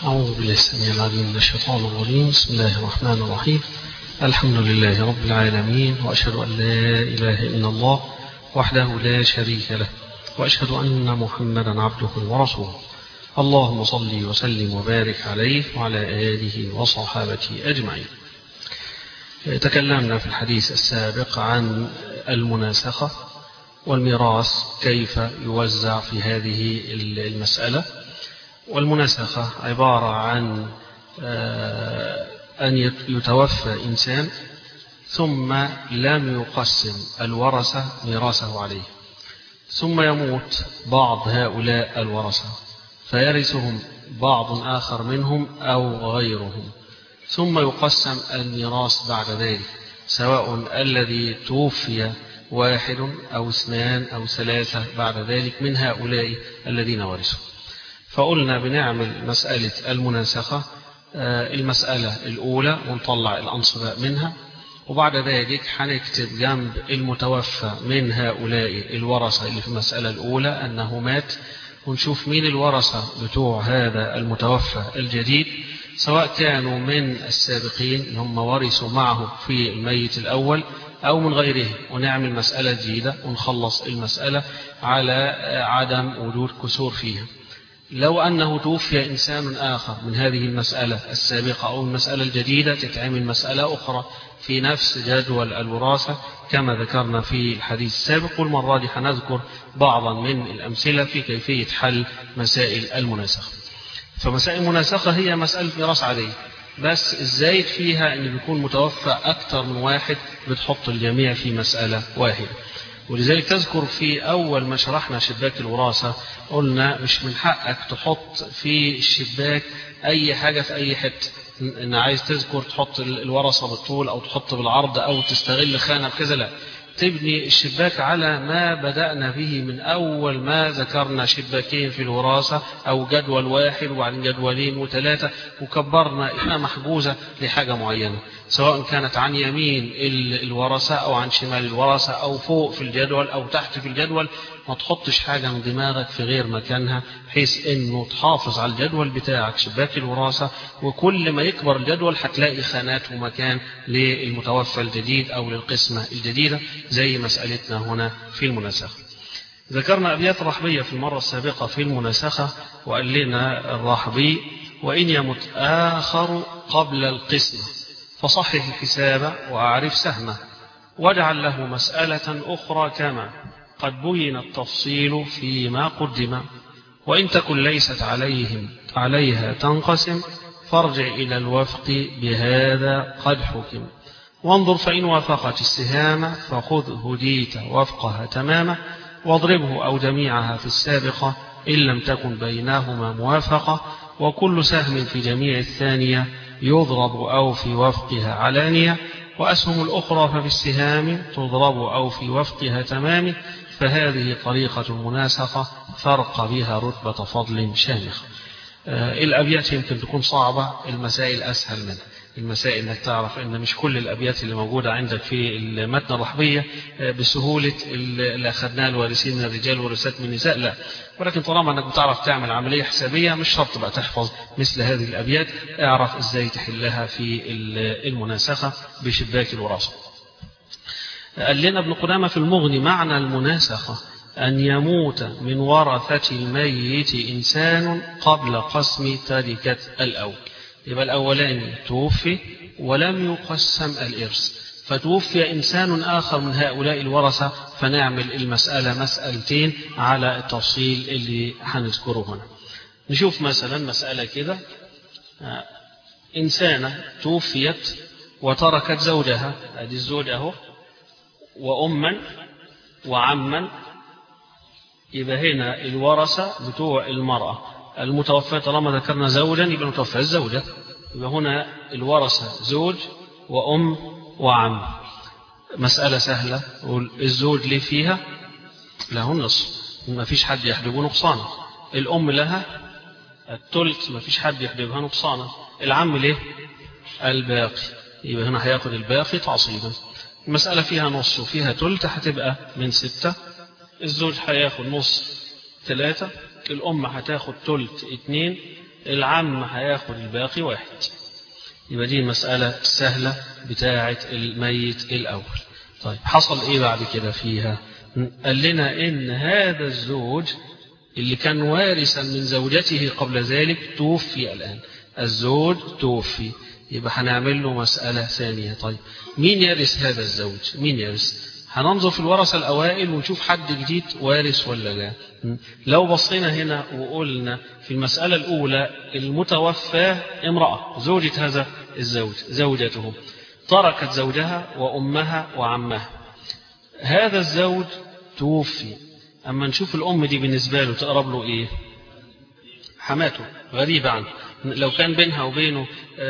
أعوذ بالله السميع العليم من الشيطان الرجيم بسم الله الرحمن الرحيم الحمد لله رب العالمين وأشهد أن لا إله إلا الله وحده لا شريك له وأشهد أن محمدا عبده ورسوله اللهم صل وسلم وبارك عليه وعلى آله وصحابته أجمعين تكلمنا في الحديث السابق عن المناسخة والميراث كيف يوزع في هذه المسألة والمناسخة عبارة عن أن يتوفى إنسان ثم لم يقسم الورثة ميراثه عليه ثم يموت بعض هؤلاء الورثة فيرثهم بعض آخر منهم أو غيرهم ثم يقسم الميراث بعد ذلك سواء الذي توفي واحد أو اثنان أو ثلاثة بعد ذلك من هؤلاء الذين ورثوا فقلنا بنعمل مسألة المناسخة المسألة الأولى ونطلع الأنصباء منها وبعد ذلك هنكتب جنب المتوفى من هؤلاء الورثة اللي في المسألة الأولى أنه مات ونشوف مين الورثة بتوع هذا المتوفى الجديد سواء كانوا من السابقين اللي هم ورثوا معه في الميت الأول أو من غيره ونعمل مسألة جديدة ونخلص المسألة على عدم وجود كسور فيها لو أنه توفي إنسان آخر من هذه المسألة السابقة أو المسألة الجديدة تتعمل مسألة أخرى في نفس جدول الوراثة كما ذكرنا في الحديث السابق والمرة دي هنذكر بعضا من الأمثلة في كيفية حل مسائل المناسخة فمسائل المناسخة هي مسألة ميراث عادية بس الزايد فيها أن بيكون متوفى أكثر من واحد بتحط الجميع في مسألة واحدة ولذلك تذكر في أول ما شرحنا شباك الوراثة قلنا مش من حقك تحط في الشباك أي حاجة في أي حتة إن عايز تذكر تحط الورثة بالطول أو تحط بالعرض أو تستغل خانة بكذا لا تبني الشباك على ما بدأنا به من أول ما ذكرنا شباكين في الوراثة أو جدول واحد وبعدين جدولين وثلاثة وكبرنا إنها محجوزة لحاجة معينة سواء كانت عن يمين الورثة أو عن شمال الورثة أو فوق في الجدول أو تحت في الجدول ما تحطش حاجة من دماغك في غير مكانها بحيث انه تحافظ على الجدول بتاعك شباك الوراثة وكل ما يكبر الجدول هتلاقي خانات ومكان للمتوفى الجديد او للقسمة الجديدة زي مسألتنا هنا في المناسخة ذكرنا أبيات رحبية في المرة السابقة في المناسخة وقال لنا الرحبي وإن يمت آخر قبل القسمة فصحح الحساب وأعرف سهمه واجعل له مسألة أخرى كما قد بين التفصيل فيما قدم وإن تكن ليست عليهم عليها تنقسم فارجع إلى الوفق بهذا قد حكم وانظر فإن وافقت السهام فخذ هديت وفقها تماما واضربه أو جميعها في السابقة إن لم تكن بينهما موافقة وكل سهم في جميع الثانية يضرب أو في وفقها علانية وأسهم الأخرى ففي السهام تضرب أو في وفقها تمام فهذه طريقة المناسخة فرق بها رتبة فضل شامخ الأبيات يمكن تكون صعبة المسائل أسهل منها المسائل انك تعرف ان مش كل الابيات اللي موجوده عندك في المتن الرحبيه بسهوله اللي اخذناها الوارثين من الرجال والورثات من النساء لا ولكن طالما انك بتعرف تعمل عمليه حسابيه مش شرط بقى تحفظ مثل هذه الابيات اعرف ازاي تحلها في المناسخه بشباك الوراثه قال لنا ابن قدامه في المغني معنى المناسخه أن يموت من ورثة الميت إنسان قبل قسم تركة الأول يبقى الأولاني توفي ولم يقسم الإرث فتوفي إنسان آخر من هؤلاء الورثة فنعمل المسألة مسألتين على التفصيل اللي هنذكره هنا نشوف مثلا مسألة كده إنسانة توفيت وتركت زوجها هذه الزوج أهو وأما وعما يبقى هنا الورثة بتوع المرأة المتوفاة طالما ذكرنا زوجا يبقى المتوفاة الزوجة يبقى هنا الورثة زوج وأم وعم مسألة سهلة الزوج ليه فيها له النصف ما فيش حد يحجبه نقصانا الأم لها الثلث ما فيش حد يحجبها نقصانا العم ليه الباقي يبقى هنا هياخد الباقي تعصيبا المسألة فيها نص وفيها ثلث هتبقى من ستة الزوج هياخد نص ثلاثة الأم هتاخد ثلث اتنين العم هياخد الباقي واحد يبقى دي المسألة السهلة بتاعة الميت الأول طيب حصل إيه بعد كده فيها قال لنا إن هذا الزوج اللي كان وارثا من زوجته قبل ذلك توفي الآن الزوج توفي يبقى هنعمل له مسألة ثانية طيب مين يرث هذا الزوج مين يرث هننظر في الورثة الأوائل ونشوف حد جديد وارث ولا لا لو بصينا هنا وقلنا في المسألة الأولى المتوفى امرأة زوجة هذا الزوج زوجته تركت زوجها وأمها وعمها هذا الزوج توفي أما نشوف الأم دي بالنسبة له تقرب له إيه حماته غريبة عنه لو كان بينها وبينه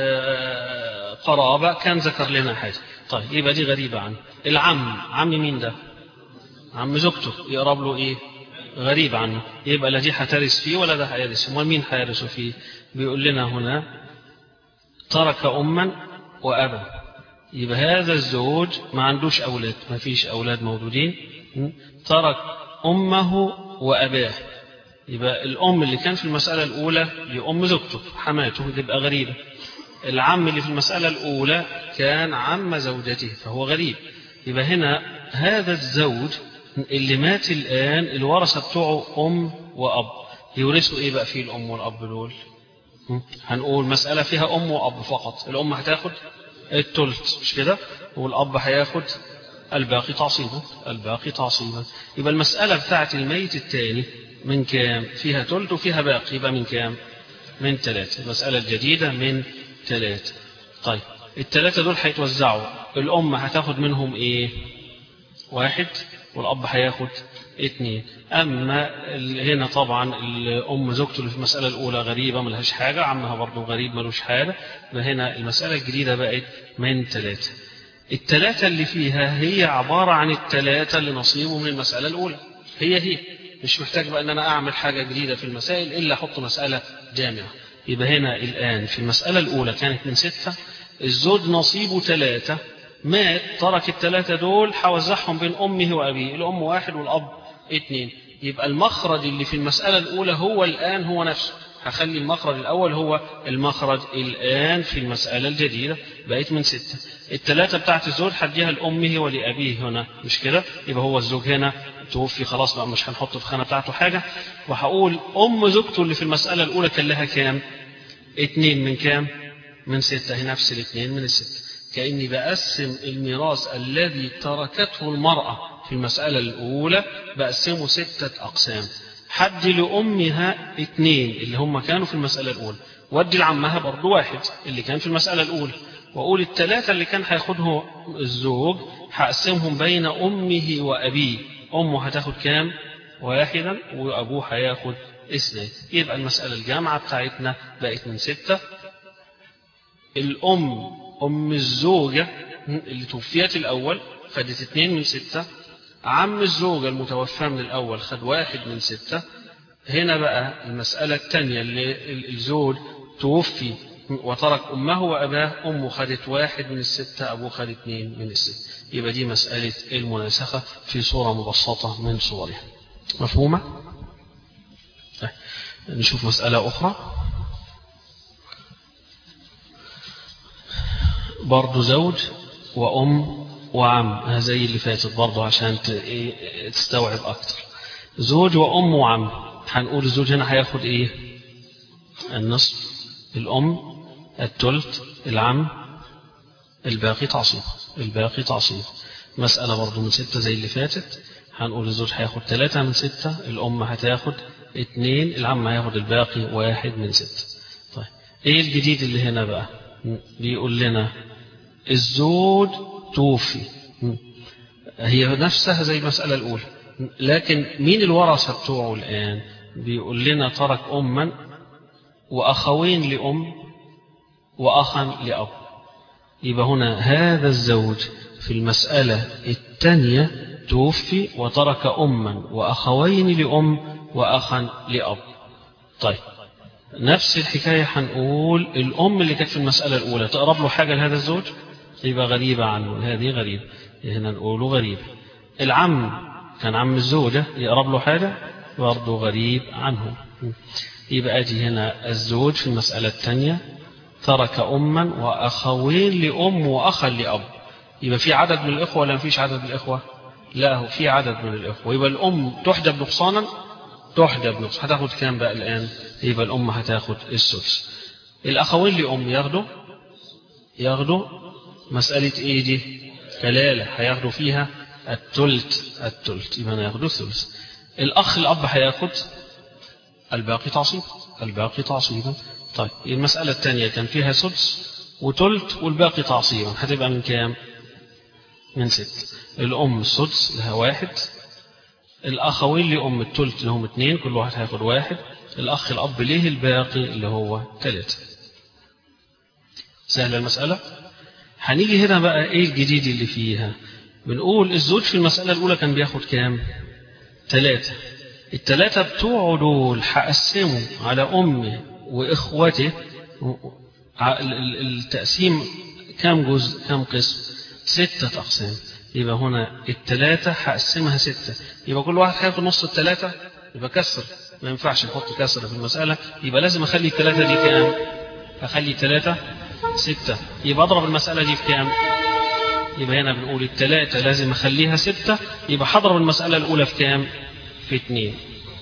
قرابة كان ذكر لنا حاجة طيب يبقى دي غريبة عنه العم عم مين ده عم زوجته يقرب له ايه غريب عنه يبقى لا دي هترث فيه ولا ده هيرث امال مين هيرث فيه بيقول لنا هنا ترك اما وابا يبقى هذا الزوج ما عندوش اولاد ما فيش اولاد موجودين ترك امه واباه يبقى الام اللي كان في المساله الاولى لام زوجته حماته تبقى غريبه العم اللي في المسألة الأولى كان عم زوجته فهو غريب يبقى هنا هذا الزوج اللي مات الآن الورثة بتوعه أم وأب يورثوا إيه بقى فيه الأم والأب دول هنقول مسألة فيها أم وأب فقط الأم هتاخد التلت مش كده والأب هياخد الباقي تعصيبا الباقي تعصيبا يبقى المسألة بتاعت الميت الثاني من كام فيها تلت وفيها باقي يبقى من كام من ثلاثة المسألة الجديدة من ثلاثة طيب الثلاثة دول هيتوزعوا الأم هتاخد منهم إيه واحد والأب هياخد اتنين أما هنا طبعا الأم زوجته اللي في المسألة الأولى غريبة ملهاش حاجة عمها برضه غريب ملوش حاجة فهنا المسألة الجديدة بقت من ثلاثة الثلاثة اللي فيها هي عبارة عن الثلاثة اللي نصيبه من المسألة الأولى هي هي مش محتاج بقى أن أنا أعمل حاجة جديدة في المسائل إلا أحط مسألة جامعة يبقى هنا الآن في المسألة الأولى كانت من ستة الزوج نصيبه ثلاثة مات ترك الثلاثة دول هوزعهم بين أمه وأبيه الأم واحد والأب اثنين يبقى المخرج اللي في المسألة الأولى هو الآن هو نفسه هخلي المخرج الأول هو المخرج الآن في المسألة الجديدة بقيت من ستة الثلاثة بتاعت الزوج هديها لأمه ولأبيه هنا مش كده يبقى هو الزوج هنا توفي خلاص بقى مش هنحط في الخانة بتاعته حاجة وهقول أم زوجته اللي في المسألة الأولى كان لها كام اتنين من كام من ستة هي نفس الاثنين من الستة كأني بقسم الميراث الذي تركته المرأة في المسألة الأولى بقسمه ستة أقسام حد لأمها اثنين اللي هم كانوا في المسألة الأولى ودي لعمها برضه واحد اللي كان في المسألة الأولى وأقول الثلاثة اللي كان هياخده الزوج هقسمهم بين أمه وأبيه أمه هتاخد كام واحدا وأبوه هياخد اثنين يبقى المسألة الجامعة بتاعتنا بقت من ستة الأم أم الزوجة اللي توفيت الأول خدت اثنين من ستة عم الزوجة المتوفى من الأول خد واحد من ستة هنا بقى المسألة الثانية اللي الزوج توفي وترك أمه وأباه أمه خدت واحد من الستة أبوه خد اثنين من الستة يبقى دي مسألة المناسخة في صورة مبسطة من صورها مفهومة؟ نشوف مسألة أخرى برضه زوج وأم وعم زي اللي فاتت برضه عشان تستوعب أكتر زوج وأم وعم هنقول الزوج هنا هياخد إيه النصف الأم التلت العم الباقي تعصيب الباقي تعصيب مسألة برضه من ستة زي اللي فاتت هنقول الزوج هياخد ثلاثة من ستة الأم هتاخد اتنين العم هياخد الباقي واحد من ستة طيب ايه الجديد اللي هنا بقى بيقول لنا الزوج توفي هي نفسها زي المسألة الأولى لكن مين الورثة بتوعه الآن بيقول لنا ترك أما وأخوين لأم وأخا لأب يبقى هنا هذا الزوج في المسألة الثانية توفي وترك أما وأخوين لأم وأخا لأب طيب نفس الحكاية هنقول الأم اللي كانت في المسألة الأولى تقرب له حاجة لهذا الزوج يبقى غريبة عنه هذه غريبة هنا نقوله غريب العم كان عم الزوجة يقرب له حاجة برضه غريب عنه يبقى أدي هنا الزوج في المسألة الثانية ترك أما وأخوين لأم وأخا لأب يبقى في عدد من الإخوة ولا مفيش عدد من الإخوة لا هو في عدد من الإخوة يبقى الأم تحجب نقصانا تحجب نقص هتاخد كام بقى الآن يبقى الأم هتاخد السدس الأخوين لأم ياخدوا ياخدوا مسألة إيه دي كلالة هياخدوا فيها التلت التلت يبقى هياخدوا الثلث الأخ الأب هياخد الباقي تعصيبا الباقي تعصيبا طيب المسألة الثانية كان فيها سدس وتلت والباقي تعصيبا هتبقى من كام من ست الأم السدس لها واحد الأخوين لأم التلت اللي هم اتنين كل واحد هياخد واحد الأخ الأب ليه الباقي اللي هو تلاتة سهلة المسألة هنيجي هنا بقى ايه الجديد اللي فيها بنقول الزوج في المسألة الأولى كان بياخد كام تلاتة التلاتة بتوعه دول هقسمه على أمه وإخوته التقسيم كام جزء كام قسم ستة أقسام يبقى هنا التلاتة هقسمها ستة يبقى كل واحد هياخد نص التلاتة يبقى كسر ما ينفعش نحط كسر في المسألة يبقى لازم أخلي التلاتة دي كام أخلي تلاتة ستة يبقى أضرب المسألة دي في كام يبقى هنا بنقول التلاتة لازم أخليها ستة يبقى هضرب المسألة الأولى في كام في اتنين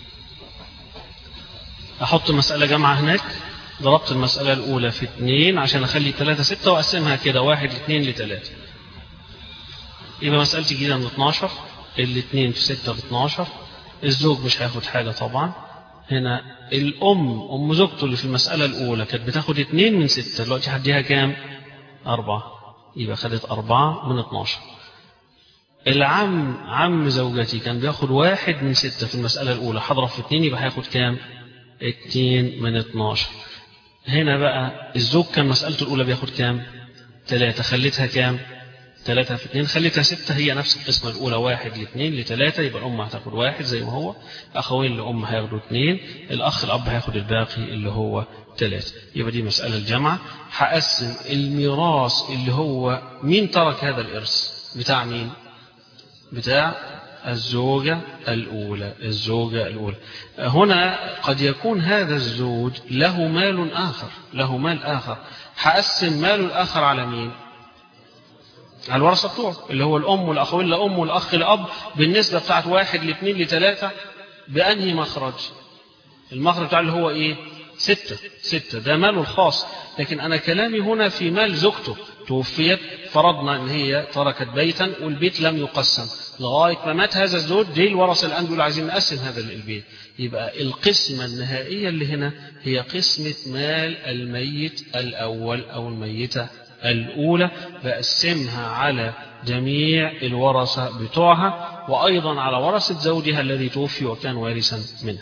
أحط مسألة جامعة هناك ضربت المسألة الأولى في اتنين عشان أخلي تلاتة ستة وأقسمها كده واحد اتنين لتلاتة يبقى مسألتي جديدة من 12 الاتنين في ستة ب 12 الزوج مش هياخد حاجة طبعا هنا الأم أم زوجته اللي في المسألة الأولى كانت بتاخد اتنين من ستة دلوقتي هديها كام؟ أربعة يبقى خدت أربعة من 12 العم عم زوجتي كان بياخد واحد من ستة في المسألة الأولى هضرب في اتنين يبقى هياخد كام؟ اتنين من 12 هنا بقى الزوج كان مسألته الأولى بياخد كام؟ ثلاثة خليتها كام؟ ثلاثة في اثنين خليتها ستة هي نفس القسمة الأولى واحد لاثنين لثلاثة يبقى الأم هتاخد واحد زي ما هو أخوين لأم هياخدوا اثنين الأخ الأب هياخد الباقي اللي هو ثلاثة يبقى دي مسألة الجمع هقسم الميراث اللي هو مين ترك هذا الإرث بتاع مين بتاع الزوجة الأولى الزوجة الأولى هنا قد يكون هذا الزوج له مال آخر له مال آخر هقسم ماله الآخر على مين على الورثة بتوعه اللي هو الأم والأخوين لأم والأخ لأب بالنسبة بتاعت واحد لاثنين لثلاثة بأنهي مخرج المخرج بتاع اللي هو إيه ستة ستة ده ماله الخاص لكن أنا كلامي هنا في مال زوجته توفيت فرضنا أن هي تركت بيتا والبيت لم يقسم لغاية ما مات هذا الزوج دي الورثة الآن دول عايزين نقسم هذا البيت يبقى القسمة النهائية اللي هنا هي قسمة مال الميت الأول أو الميتة الأولى بقسمها على جميع الورثة بتوعها وأيضا على ورثة زوجها الذي توفي وكان وارثا منها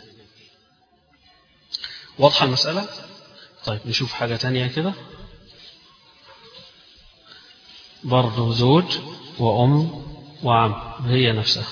واضحة المسألة؟ طيب نشوف حاجة تانية كده برضه زوج وأم وعم هي نفسها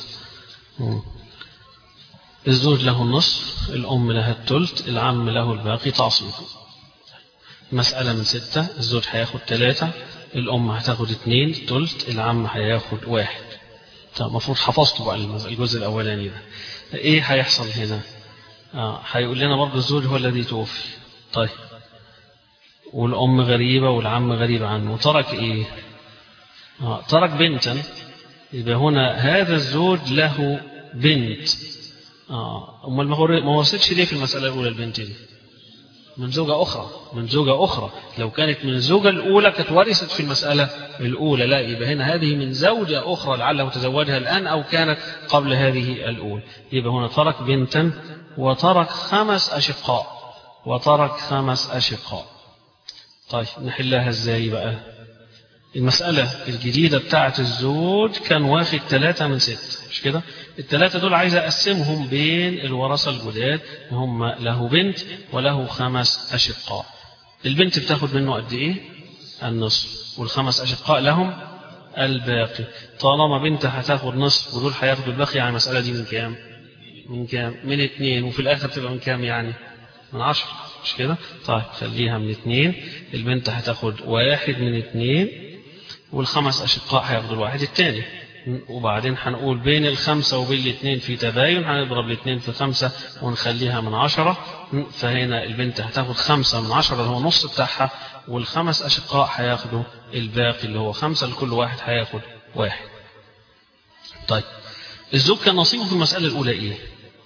الزوج له النصف الأم لها الثلث العم له الباقي تعصيب مسألة من ستة الزوج هياخد ثلاثة الأم هتاخد اثنين ثلث العم هياخد واحد طب المفروض حفظته بقى الجزء الأولاني ده إيه هيحصل هنا؟ آه هيقول لنا برضه الزوج هو الذي توفي طيب والأم غريبة والعم غريب عنه وترك إيه؟ آه ترك بنتا يبقى هنا هذا الزوج له بنت آه أمال ما ورثتش ليه في المسألة الأولى البنت دي؟ من زوجة أخرى من زوجة أخرى لو كانت من الزوجة الأولى كانت ورثت في المسألة الأولى لا يبقى هنا هذه من زوجة أخرى لعله تزوجها الآن أو كانت قبل هذه الأولى يبقى هنا ترك بنتا وترك خمس أشقاء وترك خمس أشقاء طيب نحلها ازاي بقى المسألة الجديدة بتاعة الزوج كان واخد ثلاثة من ست مش كده الثلاثة دول عايز أقسمهم بين الورثة الجداد هم له بنت وله خمس أشقاء البنت بتاخد منه قد إيه النصف والخمس أشقاء لهم الباقي طالما بنت هتاخد نصف ودول هياخدوا الباقي يعني المسألة دي من كام من كام من اتنين وفي الآخر تبقى من كام يعني من عشرة مش كده طيب خليها من اتنين البنت هتاخد واحد من اتنين والخمس أشقاء هياخدوا الواحد التاني وبعدين هنقول بين الخمسة وبين الاثنين في تباين هنضرب الاثنين في خمسة ونخليها من عشرة فهنا البنت هتاخد خمسة من عشرة اللي هو نص بتاعها والخمس أشقاء هياخدوا الباقي اللي هو خمسة لكل واحد هياخد واحد طيب الزوج كان نصيبه في المسألة الأولى إيه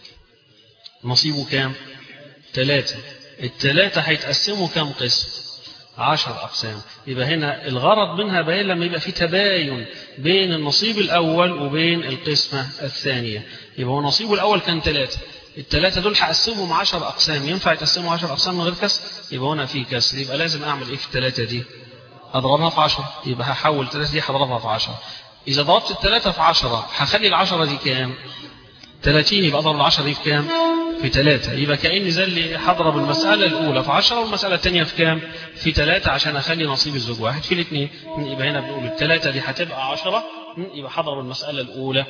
نصيبه كام ثلاثة الثلاثة هيتقسموا كام قسم عشر أقسام يبقى هنا الغرض منها بيان لما يبقى في تباين بين النصيب الأول وبين القسمة الثانية يبقى هو نصيبه الأول كان ثلاثة الثلاثة دول هقسمهم عشر أقسام ينفع يتقسموا عشر أقسام من غير كسر يبقى هنا في كسر يبقى لازم أعمل إيه في الثلاثة دي أضربها في عشرة يبقى هحول الثلاثة دي هضربها في عشرة إذا ضربت الثلاثة في عشرة هخلي العشرة دي كام 30 يبقى أضرب العشرة دي في كام في ثلاثة يبقى كأني زي اللي هضرب المسألة الأولى في عشرة والمسألة الثانية في كام في ثلاثة عشان أخلي نصيب الزوج واحد في الاثنين يبقى هنا بنقول الثلاثة دي هتبقى عشرة يبقى هضرب المسألة الأولى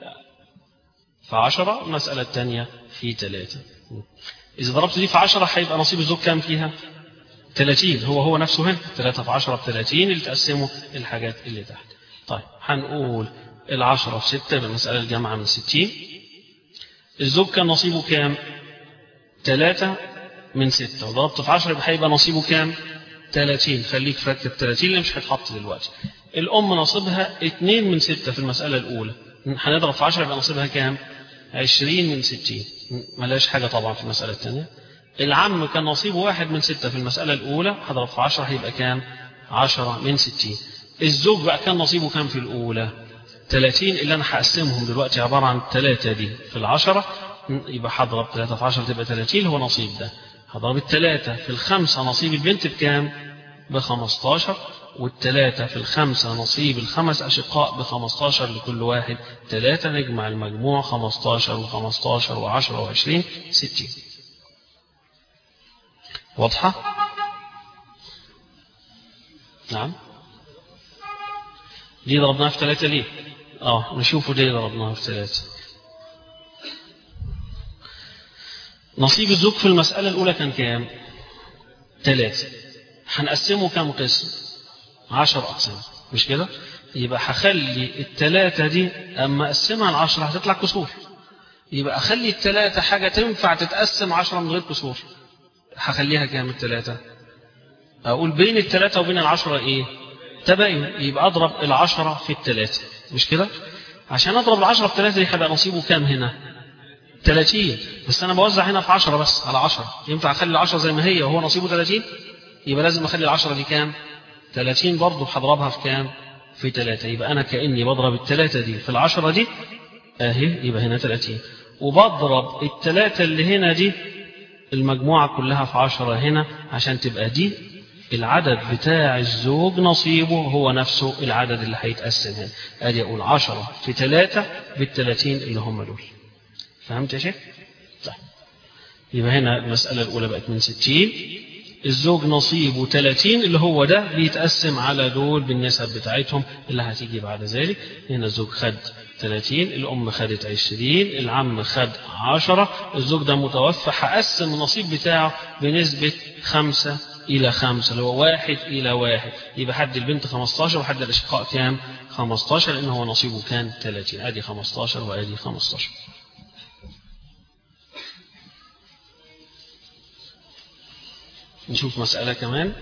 في عشرة المسألة الثانية في ثلاثة إذا ضربت دي في عشرة هيبقى نصيب الزوج كام فيها 30 هو هو نفسه هنا 3 في 10 ب 30 اللي تقسموا الحاجات اللي تحت طيب هنقول العشرة في 6 بالمسألة الجامعة من 60 الزوج كان نصيبه كام 3 من 6 وضربت في 10 يبقى هيبقى نصيبه كام 30 خليك فاكر 30 اللي مش هيتحط دلوقتي الأم نصيبها 2 من 6 في المسألة الأولى هنضرب في 10 يبقى نصيبها كام 20 من 60 ملاش حاجة طبعا في المسألة الثانية العم كان نصيبه واحد من ستة في المسألة الأولى هضرب في عشرة هيبقى كام عشرة من ستين الزوج بقى كان نصيبه كام في الأولى ثلاثين اللي أنا هقسمهم دلوقتي عبارة عن الثلاثة دي في العشرة يبقى هضرب ثلاثة في عشرة تبقى ثلاثين هو نصيب ده هضرب الثلاثة في الخمسة نصيب البنت بكام بخمستاشر والثلاثة في الخمسة نصيب الخمس أشقاء بخمستاشر لكل واحد ثلاثة نجمع المجموع خمستاشر وخمستاشر وعشرة وعشرين ستين واضحة؟ نعم دي ضربناها في ثلاثة ليه؟ اه نشوفوا دي ضربناها في ثلاثة نصيب الزوج في المسألة الأولى كان كام؟ ثلاثة هنقسمه كام قسم؟ عشر أقسام مش كده؟ يبقى هخلي الثلاثة دي أما أقسمها العشرة هتطلع كسور يبقى أخلي الثلاثة حاجة تنفع تتقسم عشرة من غير كسور هخليها كام الثلاثة أقول بين الثلاثة وبين العشرة إيه تباين يبقى أضرب العشرة في الثلاثة مش كده عشان أضرب العشرة في الثلاثة دي هيبقى نصيبه كام هنا 30 بس أنا بوزع هنا في 10 بس على 10 ينفع أخلي العشرة زي ما هي وهو نصيبه 30 يبقى لازم أخلي العشرة دي كام 30 برضه هضربها في كام في 3 يبقى أنا كأني بضرب الثلاثة دي في العشرة دي أهي يبقى هنا 30 وبضرب الثلاثة اللي هنا دي المجموعة كلها في عشرة هنا عشان تبقى دي العدد بتاع الزوج نصيبه هو نفسه العدد اللي هيتقسم هنا ادي اقول عشرة في ثلاثة بالثلاثين اللي هم دول فهمت يا شيخ؟ طيب يبقى هنا المسألة الأولى بقت من ستين الزوج نصيبه 30 اللي هو ده بيتقسم على دول بالنسب بتاعتهم اللي هتيجي بعد ذلك هنا الزوج خد 30 الأم خدت 20 العم خد 10 الزوج ده متوفى هقسم النصيب بتاعه بنسبة 5 إلى 5 اللي هو واحد إلى واحد يبقى حد البنت 15 وحد الأشقاء كام 15 لأن هو نصيبه كان 30 أدي 15 وأدي 15 نشوف مسألة كمان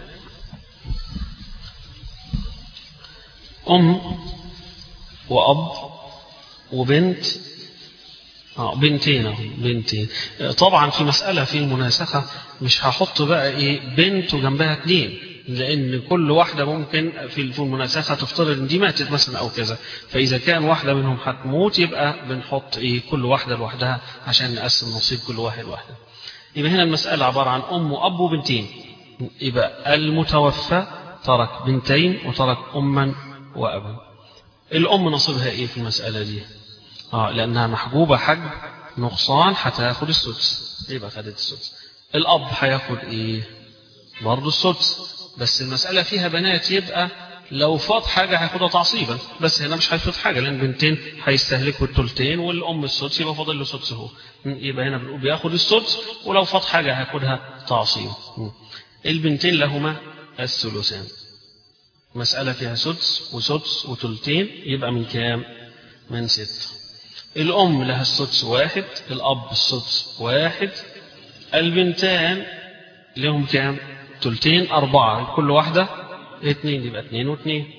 أم وأب وبنت آه بنتين اهو بنتين طبعا في مسألة في المناسخة مش هحط بقى إيه بنت وجنبها اتنين لأن كل واحدة ممكن في المناسخة تفترض إن دي ماتت مثلا أو كذا فإذا كان واحدة منهم هتموت يبقى بنحط إيه كل واحدة لوحدها عشان نقسم نصيب كل واحد واحدة يبقى هنا المسألة عبارة عن أم وأب وبنتين يبقى المتوفى ترك بنتين وترك أما وأبا الأم نصيبها إيه في المسألة دي آه لأنها محجوبة حجب نقصان هتاخد السدس يبقى خدت السدس الأب هياخد إيه برضه السدس بس المسألة فيها بنات يبقى لو فاض حاجة هياخدها تعصيبا بس هنا مش هيفوت حاجة لأن بنتين هيستهلكوا التلتين والأم السدس يبقى فاضل له سدس هو يبقى هنا بنقول بياخد السدس ولو فاض حاجة هياخدها تعصيبا البنتين لهما الثلثان مسألة فيها سدس وسدس وتلتين يبقى من كام من ستة الأم لها السدس واحد الأب السدس واحد البنتان لهم كام تلتين أربعة كل واحدة اتنين يبقى اتنين واتنين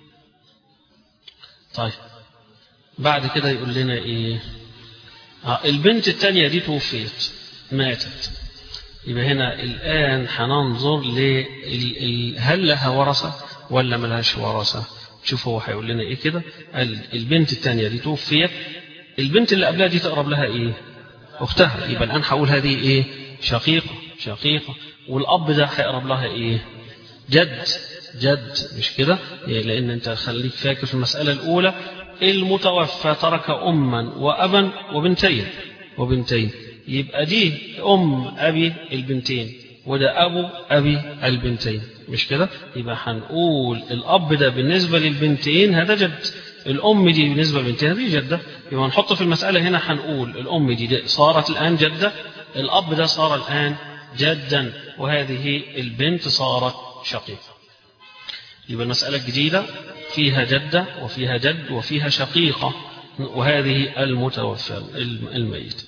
طيب بعد كده يقول لنا ايه آه البنت التانية دي توفيت ماتت يبقى هنا الآن هننظر ل هل لها ورثة ولا ملهاش ورثة شوف هو هيقول لنا ايه كده البنت التانية دي توفيت البنت اللي قبلها دي تقرب لها ايه اختها يبقى الآن هقول هذه ايه شقيقة شقيقة والأب ده هيقرب لها ايه جد جد مش كده لأن أنت خليك فاكر في المسألة الأولى المتوفى ترك أما وأبا وبنتين وبنتين يبقى دي أم أبي البنتين وده أبو أبي البنتين مش كده يبقى هنقول الأب ده بالنسبة للبنتين هذا جد الأم دي بالنسبة للبنتين هذه جدة يبقى نحط في المسألة هنا هنقول الأم دي, دي صارت الآن جدة الأب ده صار الآن جدا وهذه البنت صارت شقيقة يبقى المسألة الجديدة فيها جدة وفيها جد وفيها شقيقة وهذه المتوفى الميت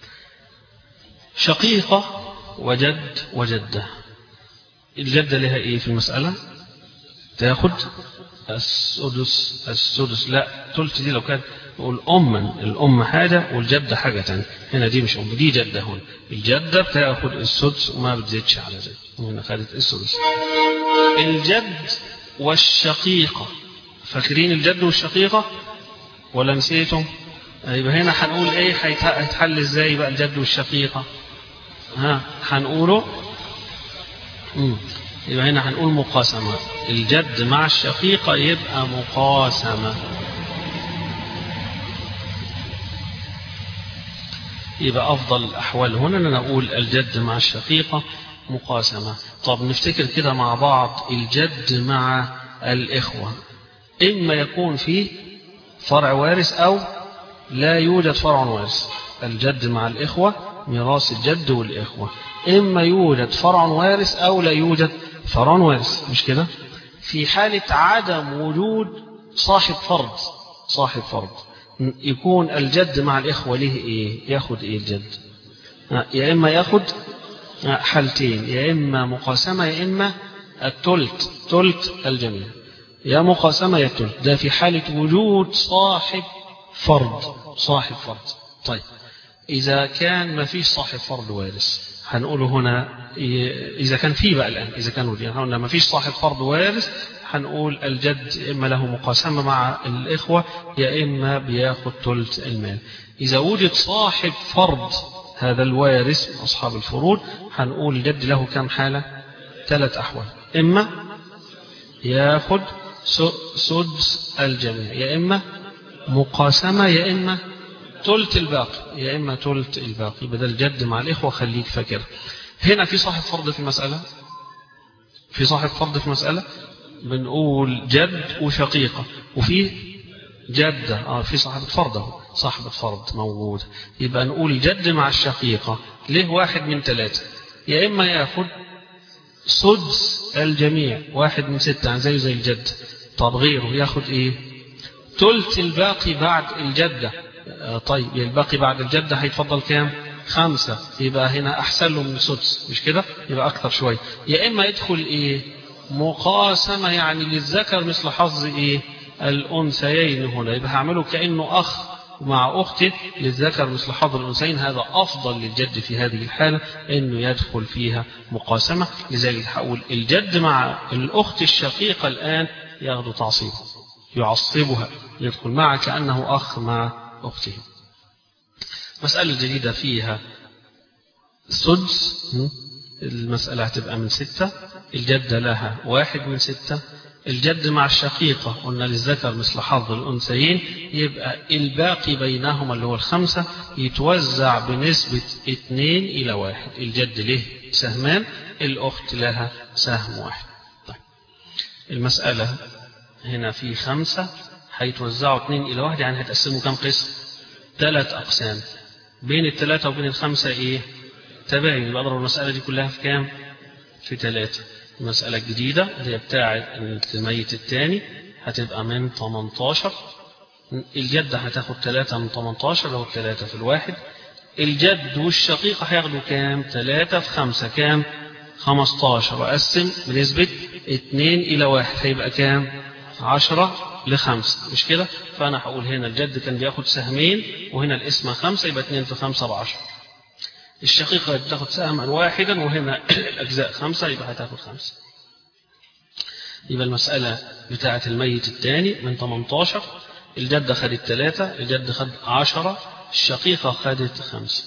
شقيقة وجد وجدة الجدة لها ايه في المسألة تاخد السدس السدس لا تلت دي لو كانت نقول أما الأم حاجة والجدة حاجة تانية هنا دي مش أم دي جدة هنا الجدة بتاخد السدس وما بتزيدش على ذلك هنا خدت السدس الجد والشقيقة فاكرين الجد والشقيقة ولا نسيتم يبقى هنا هنقول ايه هيتحل ازاي بقى الجد والشقيقة ها هنقوله مم. يبقى هنا هنقول مقاسمة الجد مع الشقيقة يبقى مقاسمة يبقى أفضل الأحوال هنا أن نقول الجد مع الشقيقة مقاسمة طب نفتكر كده مع بعض الجد مع الإخوة إما يكون فيه فرع وارث أو لا يوجد فرع وارث الجد مع الإخوة ميراث الجد والإخوة إما يوجد فرع وارث أو لا يوجد فرع وارث مش كده في حالة عدم وجود صاحب فرض صاحب فرض يكون الجد مع الإخوة له إيه ياخد إيه الجد يا إما ياخد حالتين يا إما مقاسمة يا إما التلت تلت الجميع يا مقاسمة يا تلت ده في حالة وجود صاحب فرض صاحب فرض طيب إذا كان ما فيش صاحب فرض وارث هنقوله هنا إذا كان فيه بقى الآن إذا كان وجد هنا ما فيش صاحب فرض وارث هنقول الجد إما له مقاسمة مع الإخوة يا إما بياخد ثلث المال إذا وجد صاحب فرض هذا الوارث من أصحاب الفروض هنقول الجد له كم حالة ثلاث أحوال إما ياخد سدس الجميع يا إما مقاسمة يا إما تلت الباقي يا إما تلت الباقي بدل الجد مع الإخوة خليك فاكر هنا في صاحب فرض في المسألة في صاحب فرض في المسألة بنقول جد وشقيقة وفي جدة آه في صاحبة فرض اهو صاحبة فرض موجود يبقى نقول جد مع الشقيقة ليه واحد من ثلاثة يا إما ياخد سدس الجميع واحد من ستة يعني زيه زي الجد طب غيره ياخد ايه تلت الباقي بعد الجدة آه طيب الباقي بعد الجدة هيتفضل كام خمسة يبقى هنا أحسن له من سدس مش كده يبقى أكثر شوية يا إما يدخل إيه مقاسمة يعني للذكر مثل حظ إيه الأنثيين هنا يبقى هعمله كأنه أخ مع أخته للذكر مثل حظ الأنثيين هذا أفضل للجد في هذه الحالة أنه يدخل فيها مقاسمة لذلك هقول الجد مع الأخت الشقيقة الآن ياخذ تعصيب يعصبها يدخل معها كأنه أخ مع أخته مسألة جديدة فيها سدس المسألة هتبقى من ستة الجدة لها واحد من ستة الجد مع الشقيقة قلنا للذكر مثل حظ الأنثيين يبقى الباقي بينهما اللي هو الخمسة يتوزع بنسبة اثنين إلى واحد الجد له سهمان الأخت لها سهم واحد طيب المسألة هنا في خمسة هيتوزعوا اثنين إلى واحد يعني هتقسموا كم قسم ثلاث أقسام بين الثلاثة وبين الخمسة إيه تباين يبقى أضرب المسألة دي كلها في كام في ثلاثة المسألة الجديدة اللي هي بتاعة الميت الثاني هتبقى من 18 الجدة هتاخد 3 من 18 اللي هو 3 في الواحد الجد والشقيقة هياخدوا كام 3 في 5 كام 15 وأقسم بنسبة 2 إلى 1 هيبقى كام 10 لخمسة مش كده فأنا هقول هنا الجد كان بياخد سهمين وهنا الاسم خمسة يبقى 2 في 5 بعشرة الشقيقة بتاخد سهما واحدا وهنا الأجزاء خمسة يبقى هتاخد خمسة يبقى المسألة بتاعة الميت الثاني من 18 الجدة خدت ثلاثة الجد خد عشرة الشقيقة خدت خمسة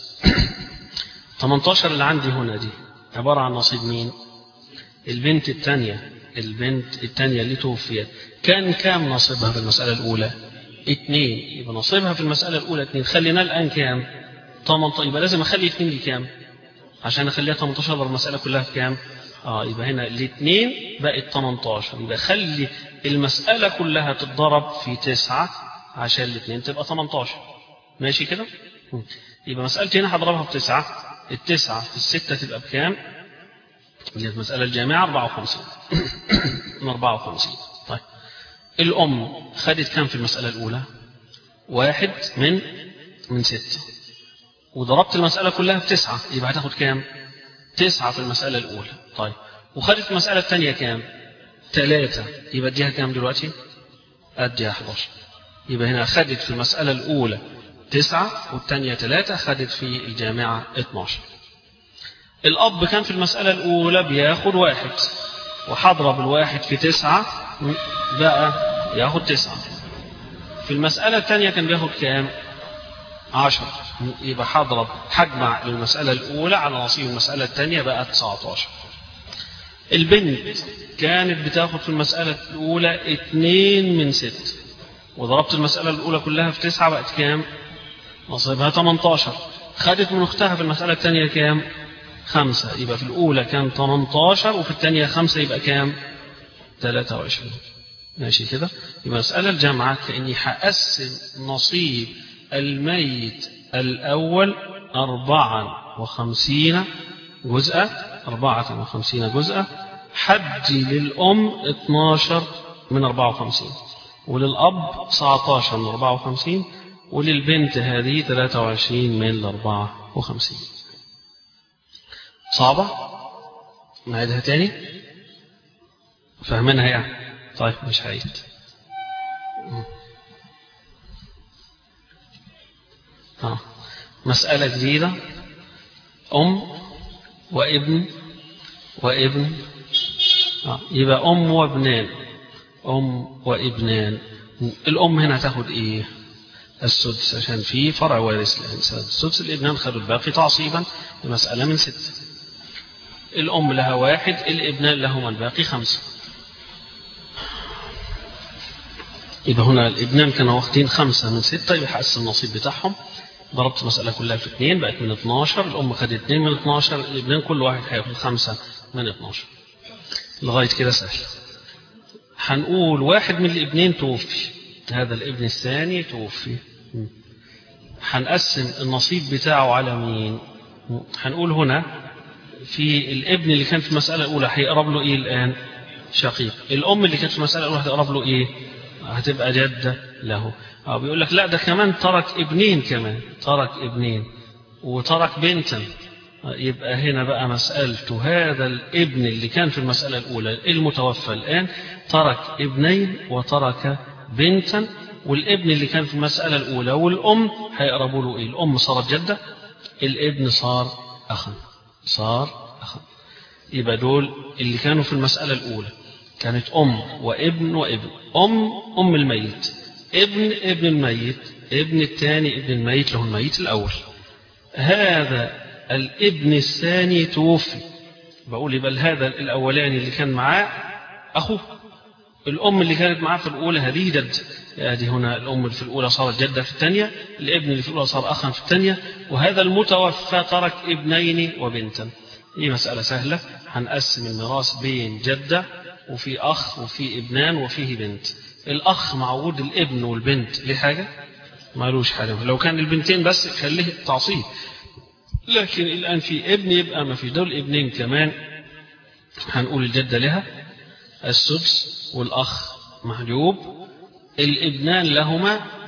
18 اللي عندي هنا دي عبارة عن نصيب مين البنت الثانية البنت الثانية اللي توفيت كان كام نصيبها في المسألة الأولى اثنين يبقى نصيبها في المسألة الأولى اثنين خلينا الآن كام 18 يبقى لازم أخلي اثنين دي كام عشان أخليها 18 ضرب المسألة كلها في كام اه يبقى هنا الاثنين بقت 18 يبقى خلي المسألة كلها تتضرب في تسعة عشان الاثنين تبقى 18 ماشي كده يبقى مسألتي هنا هضربها في تسعة التسعة في الستة تبقى بكام اللي المسألة الجامعة 54 من 54 طيب الأم خدت كام في المسألة الأولى واحد من من ستة وضربت المسألة كلها في تسعة يبقى هتاخد كام تسعة في المسألة الأولى طيب وخدت المسألة الثانية كام ثلاثة يبقى اديها كام دلوقتي اديها 11 يبقى هنا خدت في المسألة الأولى تسعة والثانية ثلاثة خدت في الجامعة 12 الأب كان في المسألة الأولى بياخد واحد وهضرب الواحد في تسعة بقى ياخد تسعة في المسألة الثانية كان بياخد كام عشر يبقى هضرب هجمع المسألة الأولى على نصيب المسألة الثانية بقى 19 البنت كانت بتاخد في المسألة الأولى اتنين من ست وضربت المسألة الأولى كلها في تسعة بقت كام نصيبها 18 خدت من أختها في المسألة الثانية كام خمسة يبقى في الأولى كان 18 وفي الثانية خمسة يبقى كام 23 ماشي كده يبقى مسألة الجامعة كأني هقسم نصيب الميت الأول أربعا وخمسين جزءا أربعة وخمسين جزءا حدي للأم 12 من 54 وللأب 19 من 54 وللبنت هذه 23 من 54 صعبة نعيدها تاني فهمناها يعني طيب مش هعيد آه. مسألة جديدة أم وابن وابن آه. يبقى أم وابنان أم وابنان الأم هنا تاخد إيه السدس عشان في فرع وارث الإنسان السدس الابنان خدوا الباقي تعصيبا المسألة من ست الأم لها واحد الابنان لهما الباقي خمسة يبقى هنا الابنان كانوا واخدين خمسة من ستة يبقى حقسم النصيب بتاعهم ضربت المسألة كلها في اثنين بقت من 12 الأم خدت اثنين من 12 الابنان كل واحد هياخد خمسة من 12 لغاية كده سهل هنقول واحد من الابنين توفي هذا الابن الثاني توفي هنقسم النصيب بتاعه على مين هنقول هنا في الابن اللي كان في المسألة الأولى هيقرب له إيه الآن شقيق الأم اللي كانت في المسألة الأولى هتقرب له إيه هتبقى جدة له أو بيقول لك لا ده كمان ترك ابنين كمان ترك ابنين وترك بنتا يبقى هنا بقى مسألته هذا الابن اللي كان في المسألة الأولى المتوفى الآن ترك ابنين وترك بنتا والابن اللي كان في المسألة الأولى والأم هيقربوا له إيه الأم صارت جدة الابن صار أخا صار أخا يبقى دول اللي كانوا في المسألة الأولى كانت أم وابن وابن أم أم الميت ابن ابن الميت ابن الثاني ابن الميت له الميت الأول هذا الابن الثاني توفي بقول يبقى هذا الأولاني اللي كان معاه أخوه الأم اللي كانت معاه في الأولى هذه جد هذه هنا الأم اللي في الأولى صارت جدة في الثانية الابن اللي في الأولى صار أخا في الثانية وهذا المتوفى ترك ابنين وبنتا دي مسألة سهلة هنقسم الميراث بين جدة وفي أخ وفي ابنان وفيه بنت الأخ مع وجود الابن والبنت ليه حاجة مالوش حاجة لو كان البنتين بس خليه تعصيب لكن الآن في ابن يبقى ما في دول ابنين كمان هنقول الجدة لها السدس والأخ محجوب الابنان لهما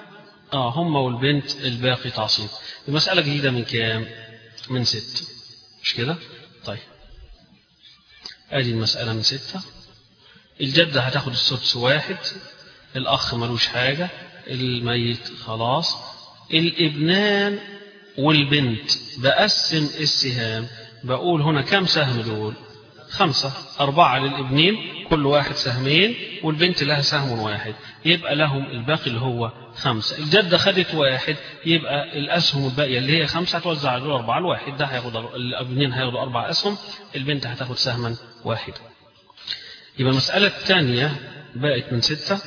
اه هم والبنت الباقي تعصيب المسألة جديدة من كام من ست مش كده طيب ادي المسألة من ستة الجدة هتاخد السدس واحد الأخ ملوش حاجة الميت خلاص الابنان والبنت بقسم السهام بقول هنا كم سهم دول خمسة أربعة للابنين كل واحد سهمين والبنت لها سهم واحد يبقى لهم الباقي اللي هو خمسة الجدة خدت واحد يبقى الأسهم الباقية اللي هي خمسة هتوزع على دول أربعة الواحد ده هياخد الابنين هياخدوا أربع أسهم البنت هتاخد سهما واحدا يبقى المسألة الثانية بقت من ستة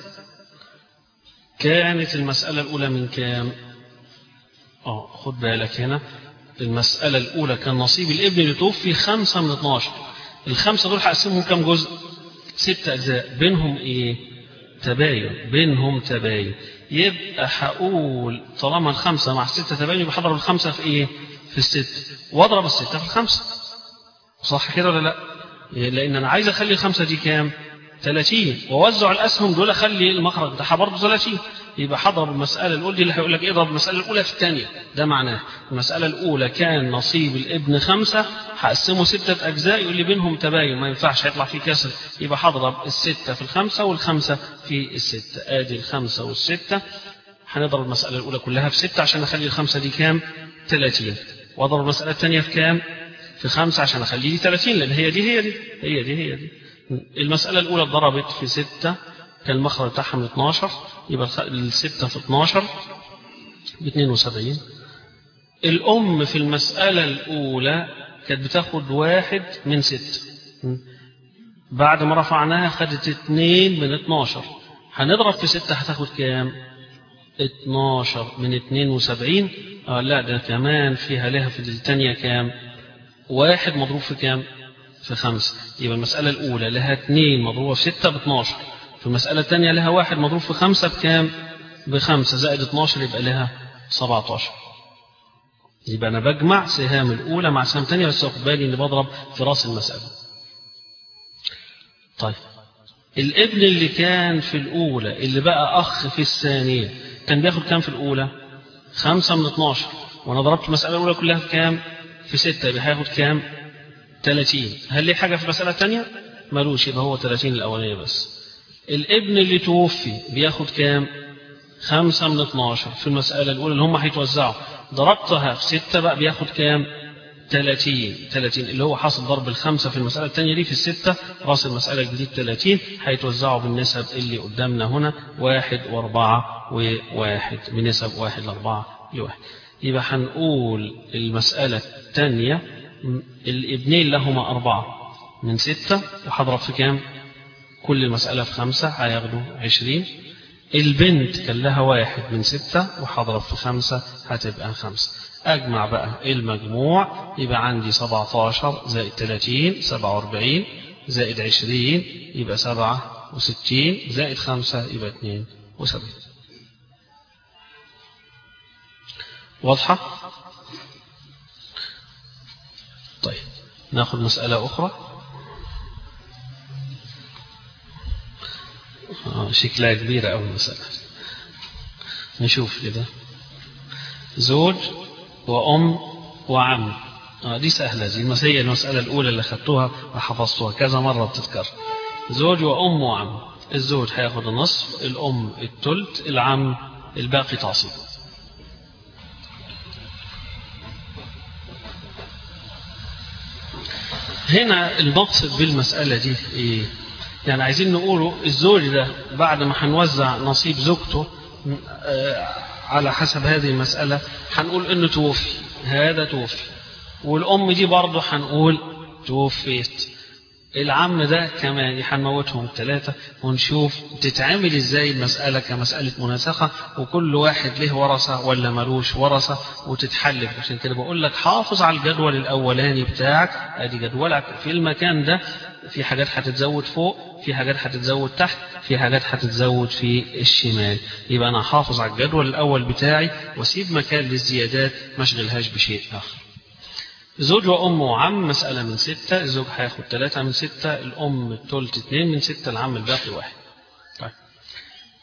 كانت المسألة الأولى من كام؟ اه خد بالك هنا المسألة الأولى كان نصيب الابن اللي توفي خمسة من 12 الخمسة دول هقسمهم كام جزء؟ ست أجزاء بينهم إيه؟ تباين بينهم تباين يبقى هقول طالما الخمسة مع الستة تباين يبقى هضرب الخمسة في إيه؟ في الست واضرب الستة في الخمسة صح كده ولا لا؟ لأن أنا عايز أخلي الخمسة دي كام؟ 30 ووزع الأسهم دول أخلي المخرج بتاعها برضه 30 يبقى هضرب المسألة الأولى دي اللي هيقول لك إيه اضرب المسألة الأولى في الثانية ده معناه المسألة الأولى كان نصيب الابن خمسة هقسمه ستة أجزاء يقول لي بينهم تباين ما ينفعش هيطلع فيه كسر يبقى هضرب الستة في الخمسة والخمسة في الستة آدي الخمسة والستة هنضرب المسألة الأولى كلها في ستة عشان أخلي الخمسة دي كام؟ 30 وأضرب المسألة الثانية في كام؟ في خمسة عشان أخليه 30 لأن هي دي هي دي هي دي هي دي المسألة الأولى اتضربت في ستة كان المخرج بتاعها من 12 يبقى الستة في 12 ب 72 الأم في المسألة الأولى كانت بتاخد واحد من ستة بعد ما رفعناها خدت اتنين من 12 هنضرب في ستة هتاخد كام؟ 12 من 72 آه لا ده كمان فيها لها في الثانية كام؟ واحد مضروب في كام؟ في خمسة يبقى المسألة الأولى لها اثنين مضروبة في ستة ب 12 في المسألة الثانية لها واحد مضروب في خمسة بكام؟ بخمسة زائد 12 يبقى لها 17 يبقى أنا بجمع سهام الأولى مع سهام ثانية بس واخد بالي إني بضرب في رأس المسألة. طيب الابن اللي كان في الأولى اللي بقى أخ في الثانية كان بياخد كام في الأولى؟ خمسة من 12 وأنا ضربت المسألة الأولى كلها في كام؟ في ستة يبقى هياخد كام؟ 30 هل ليه حاجة في المسألة الثانية؟ ملوش يبقى هو 30 الأولانية بس الابن اللي توفي بياخد كام؟ خمسة من 12 في المسألة الأولى اللي هم هيتوزعوا ضربتها في ستة بقى بياخد كام؟ 30 30 اللي هو حاصل ضرب الخمسة في المسألة الثانية دي في الستة راس المسألة الجديد 30 هيتوزعوا بالنسب اللي قدامنا هنا واحد وأربعة وواحد بنسب واحد لأربعة لواحد يبقى هنقول المسألة الثانية الابنين لهما أربعة من ستة وهضرب في كام؟ كل المسألة في خمسة هياخدوا عشرين البنت كان لها واحد من ستة وهضرب في خمسة هتبقى خمسة أجمع بقى المجموع يبقى عندي 17 زائد 30 47 زائد 20 يبقى 67 زائد 5 يبقى 72 واضحة؟ طيب ناخذ مسألة أخرى شكلها كبيرة أوي المسألة نشوف كده زوج وأم وعم آه دي سهلة دي المسألة المسألة الأولى اللي خدتوها وحفظتوها كذا مرة بتذكر زوج وأم وعم الزوج هياخد النصف الأم التلت العم الباقي تعصيب هنا المقصد بالمسألة دي إيه؟ يعني عايزين نقوله الزوج ده بعد ما هنوزع نصيب زوجته على حسب هذه المسألة هنقول إنه توفي هذا توفي والأم دي برضه هنقول توفيت العم ده كمان هنموتهم الثلاثة ونشوف تتعامل ازاي المسألة كمسألة مناسخة وكل واحد له ورثة ولا ملوش ورثة وتتحلف عشان كده بقول لك حافظ على الجدول الأولاني بتاعك ادي جدولك في المكان ده في حاجات هتتزود فوق في حاجات هتتزود تحت في حاجات هتتزود في الشمال يبقى أنا حافظ على الجدول الأول بتاعي واسيب مكان للزيادات ما اشغلهاش بشيء آخر زوج وأم وعم مسألة من ستة الزوج هياخد ثلاثة من ستة الأم التلت اتنين من ستة العم الباقي واحد طيب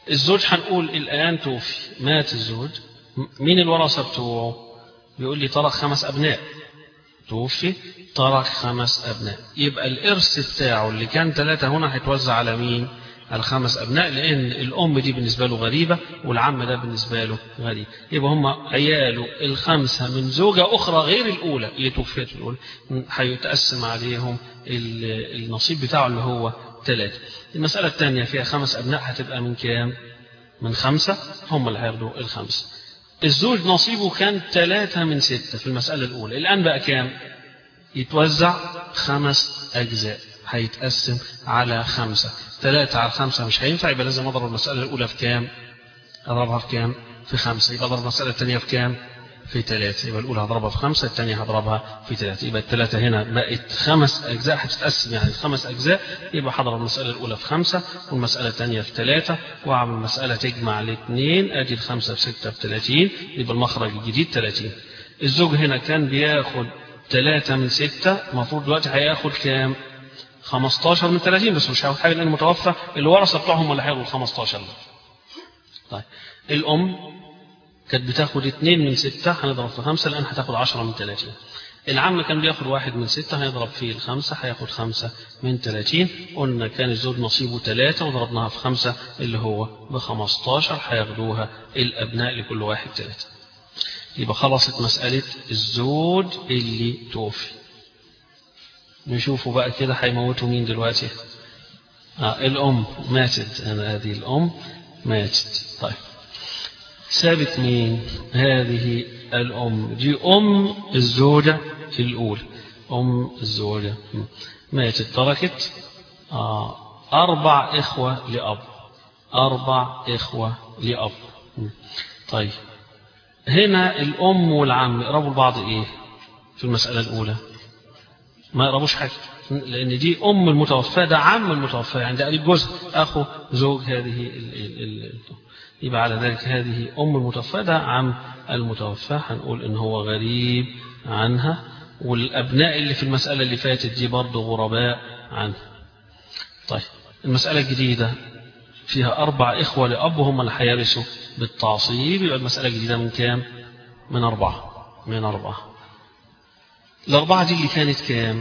الزوج هنقول الآن توفي مات الزوج مين الورثة بتوعه بيقول لي ترك خمس أبناء توفي ترك خمس أبناء يبقى الإرث بتاعه اللي كان ثلاثة هنا هيتوزع على مين الخمس أبناء لأن الأم دي بالنسبة له غريبة والعم ده بالنسبة له غريب يبقى هم عياله الخمسة من زوجة أخرى غير الأولى اللي توفيت الأولى هيتقسم عليهم النصيب بتاعه اللي هو ثلاثة المسألة الثانية فيها خمس أبناء هتبقى من كام من خمسة هم اللي هياخدوا الخمسة الزوج نصيبه كان ثلاثة من ستة في المسألة الأولى الآن بقى كام يتوزع خمس أجزاء هيتقسم على خمسة ثلاثة على خمسة مش هينفع يبقى لازم أضرب المسألة الأولى في كام أضربها في كام في خمسة يبقى أضرب المسألة الثانية في كام في ثلاثة يبقى الأولى هضربها في خمسة الثانية هضربها في ثلاثة يبقى الثلاثة هنا بقت خمس أجزاء هتتقسم يعني خمس أجزاء يبقى هضرب المسألة الأولى في خمسة والمسألة الثانية في ثلاثة وأعمل مسألة تجمع الاثنين أدي الخمسة في ستة في ثلاثين يبقى المخرج الجديد ثلاثين الزوج هنا كان بياخد ثلاثة من ستة المفروض دلوقتي هياخد كام 15 من 30 بس مش هياخد حاجة لأن المتوفى الورثة بتوعهم اللي هياخدوا ال 15 ده. طيب الأم كانت بتاخد اتنين من ستة هنضرب في خمسة الآن هتاخد عشرة من تلاتين العم كان بياخد واحد من ستة هيضرب فيه الخمسة هياخد خمسة من تلاتين قلنا كان الزوج نصيبه تلاتة وضربناها في خمسة اللي هو بخمستاشر هياخدوها الأبناء لكل واحد تلاتة يبقى خلصت مسألة الزوج اللي توفي نشوفوا بقى كده هيموتوا مين دلوقتي آه الأم ماتت أنا هذه الأم ماتت طيب ثابت مين هذه الأم دي أم الزوجة الأولى أم الزوجة ماتت تركت آه أربع إخوة لأب أربع إخوة لأب طيب هنا الأم والعم يقربوا لبعض إيه في المسألة الأولى ما يقربوش حاجة لأن دي أم المتوفى ده عم المتوفى يعني ده قريب جوز أخو زوج هذه ال ال ال يبقى على ذلك هذه أم المتوفى ده عم المتوفى هنقول إن هو غريب عنها والأبناء اللي في المسألة اللي فاتت دي برضه غرباء عنها طيب المسألة الجديدة فيها أربع إخوة لأب هم اللي هيرثوا بالتعصيب يبقى المسألة الجديدة من كام؟ من أربعة من أربعة الأربعة دي اللي كانت كام؟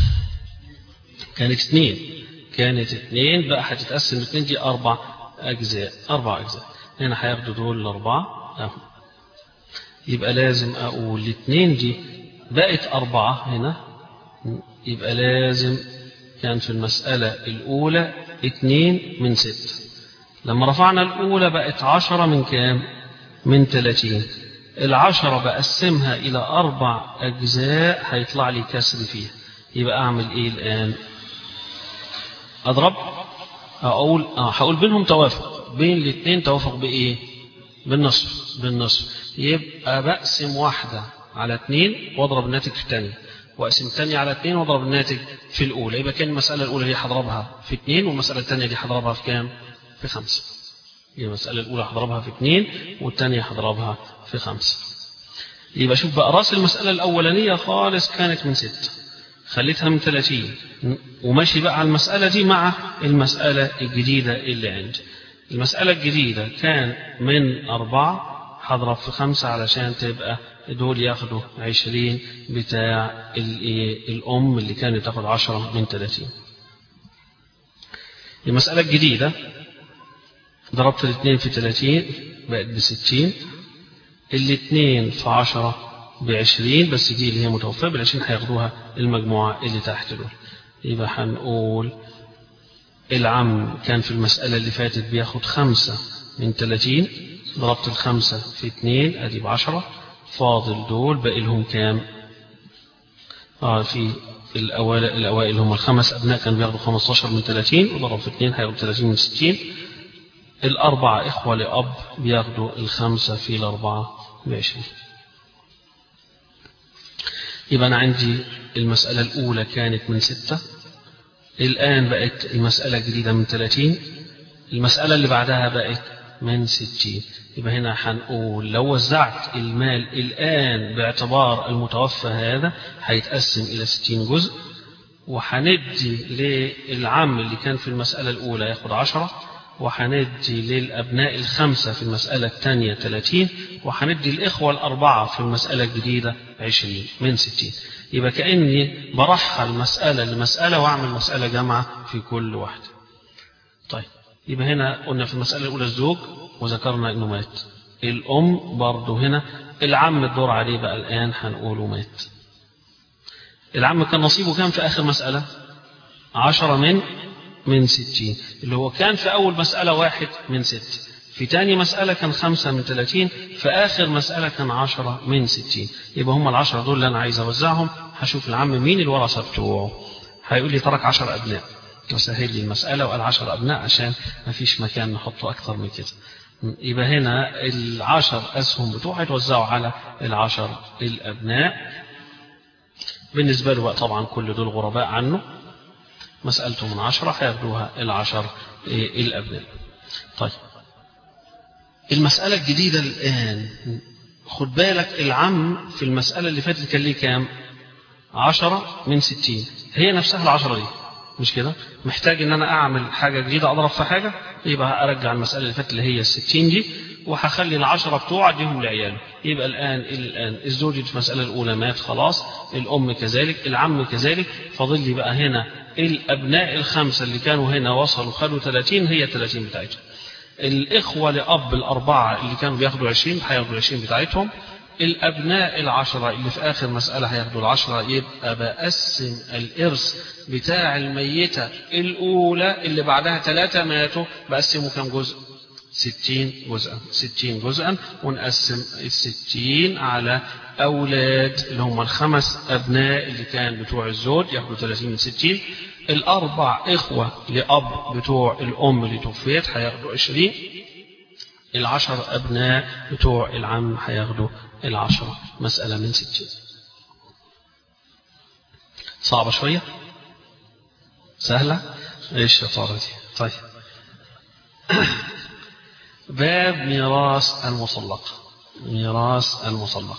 كانت اثنين كانت اثنين بقى هتتقسم اثنين دي أربع أجزاء أربع أجزاء هنا هياخدوا دول الأربعة أهو يبقى لازم أقول الاثنين دي بقت أربعة هنا يبقى لازم كان في المسألة الأولى اثنين من ستة لما رفعنا الأولى بقت عشرة من كام؟ من ثلاثين العشرة بقسمها إلى أربع أجزاء هيطلع لي كسر فيها يبقى أعمل إيه الآن؟ أضرب أقول آه هقول بينهم توافق بين الاثنين توافق بإيه؟ بالنصف بالنصف يبقى بقسم واحدة على اثنين واضرب الناتج في الثانية واقسم الثانية على اثنين واضرب الناتج في الأولى يبقى كان المسألة الأولى دي هضربها في اثنين والمسألة الثانية دي هضربها في كام؟ في خمسة يبقى المسألة الأولى هضربها في اثنين والثانية هضربها في خمسة يبقى شوف بقى رأس المسألة الأولانية خالص كانت من ستة خليتها من 30 وماشي بقى على المسألة دي مع المسألة الجديدة اللي عندي المسألة الجديدة كان من أربعة هضرب في خمسة علشان تبقى دول ياخدوا عشرين بتاع الأم اللي كانت تاخد عشرة من ثلاثين المسألة الجديدة ضربت الاثنين في ثلاثين بقت بستين الاثنين في عشرة بعشرين بس دي اللي هي متوفاة بالعشرين هياخدوها المجموعة اللي تحت دول يبقى هنقول العم كان في المسألة اللي فاتت بياخد خمسة من ثلاثين ضربت الخمسة في اثنين ادي بعشرة فاضل دول باقي لهم كام آه في الأوائل الأوائل هم الخمس أبناء كانوا بياخدوا 15 من 30 وضرب في اثنين هياخدوا 30 من 60 الأربعة إخوة لأب بياخدوا الخمسة في الأربعة بعشرين يبقى أنا عندي المسألة الأولى كانت من ستة الآن بقت المسألة الجديدة من 30 المسألة اللي بعدها بقت من 60 يبقى هنا هنقول لو وزعت المال الآن باعتبار المتوفى هذا هيتقسم إلى 60 جزء وهندي للعم اللي كان في المسألة الأولى ياخد 10 وهندي للأبناء الخمسة في المسألة الثانية 30 وهندي الإخوة الأربعة في المسألة الجديدة 20 من 60 يبقى كأني برحل مسألة لمسألة وأعمل مسألة جامعة في كل واحدة طيب يبقى هنا قلنا في المسألة الأولى الزوج وذكرنا إنه مات الأم برضه هنا العم الدور عليه بقى الآن هنقوله مات العم كان نصيبه كام في آخر مسألة عشرة من من ستين اللي هو كان في أول مسألة واحد من ست في تاني مسألة كان خمسة من ثلاثين في آخر مسألة كان عشرة من ستين يبقى هم العشرة دول اللي أنا عايز أوزعهم هشوف العم مين الورثة بتوعه هيقول لي ترك عشر أبناء وسهل لي المسألة وقال عشر أبناء عشان ما فيش مكان نحطه أكثر من كده يبقى هنا العشر أسهم بتوعه يتوزعوا على العشر الأبناء بالنسبة له بقى طبعا كل دول غرباء عنه مسألته من عشرة هياخدوها العشر الأبناء طيب المسألة الجديدة الآن خد بالك العم في المسألة اللي فاتت كان ليه كام عشرة من ستين هي نفسها العشرة دي مش كده محتاج ان انا اعمل حاجة جديدة اضرب في حاجة يبقى ارجع المسألة اللي فاتت اللي هي الستين دي وهخلي العشرة بتوع اديهم لعياله يبقى الان الان الزوج في المسألة الاولى مات خلاص الام كذلك العم كذلك فاضل لي بقى هنا الابناء الخمسة اللي كانوا هنا وصلوا خدوا 30 هي 30 بتاعتهم الإخوة لأب الأربعة اللي كانوا بياخدوا 20 هياخدوا 20 بتاعتهم الأبناء العشرة اللي في آخر مسألة هياخدوا العشرة يبقى بقسم الإرث بتاع الميتة الأولى اللي بعدها ثلاثة ماتوا بقسمه كم جزء؟ ستين جزءا ستين جزءا ونقسم الستين على أولاد اللي هم الخمس أبناء اللي كان بتوع الزوج ياخدوا 30 من 60 الأربع إخوة لأب بتوع الأم اللي توفيت هياخدوا 20 العشر أبناء بتوع العم هياخدوا العشرة مسألة من 60 صعبة شوية سهلة ايش الشطارة دي طيب باب ميراث المطلقة ميراث المطلقة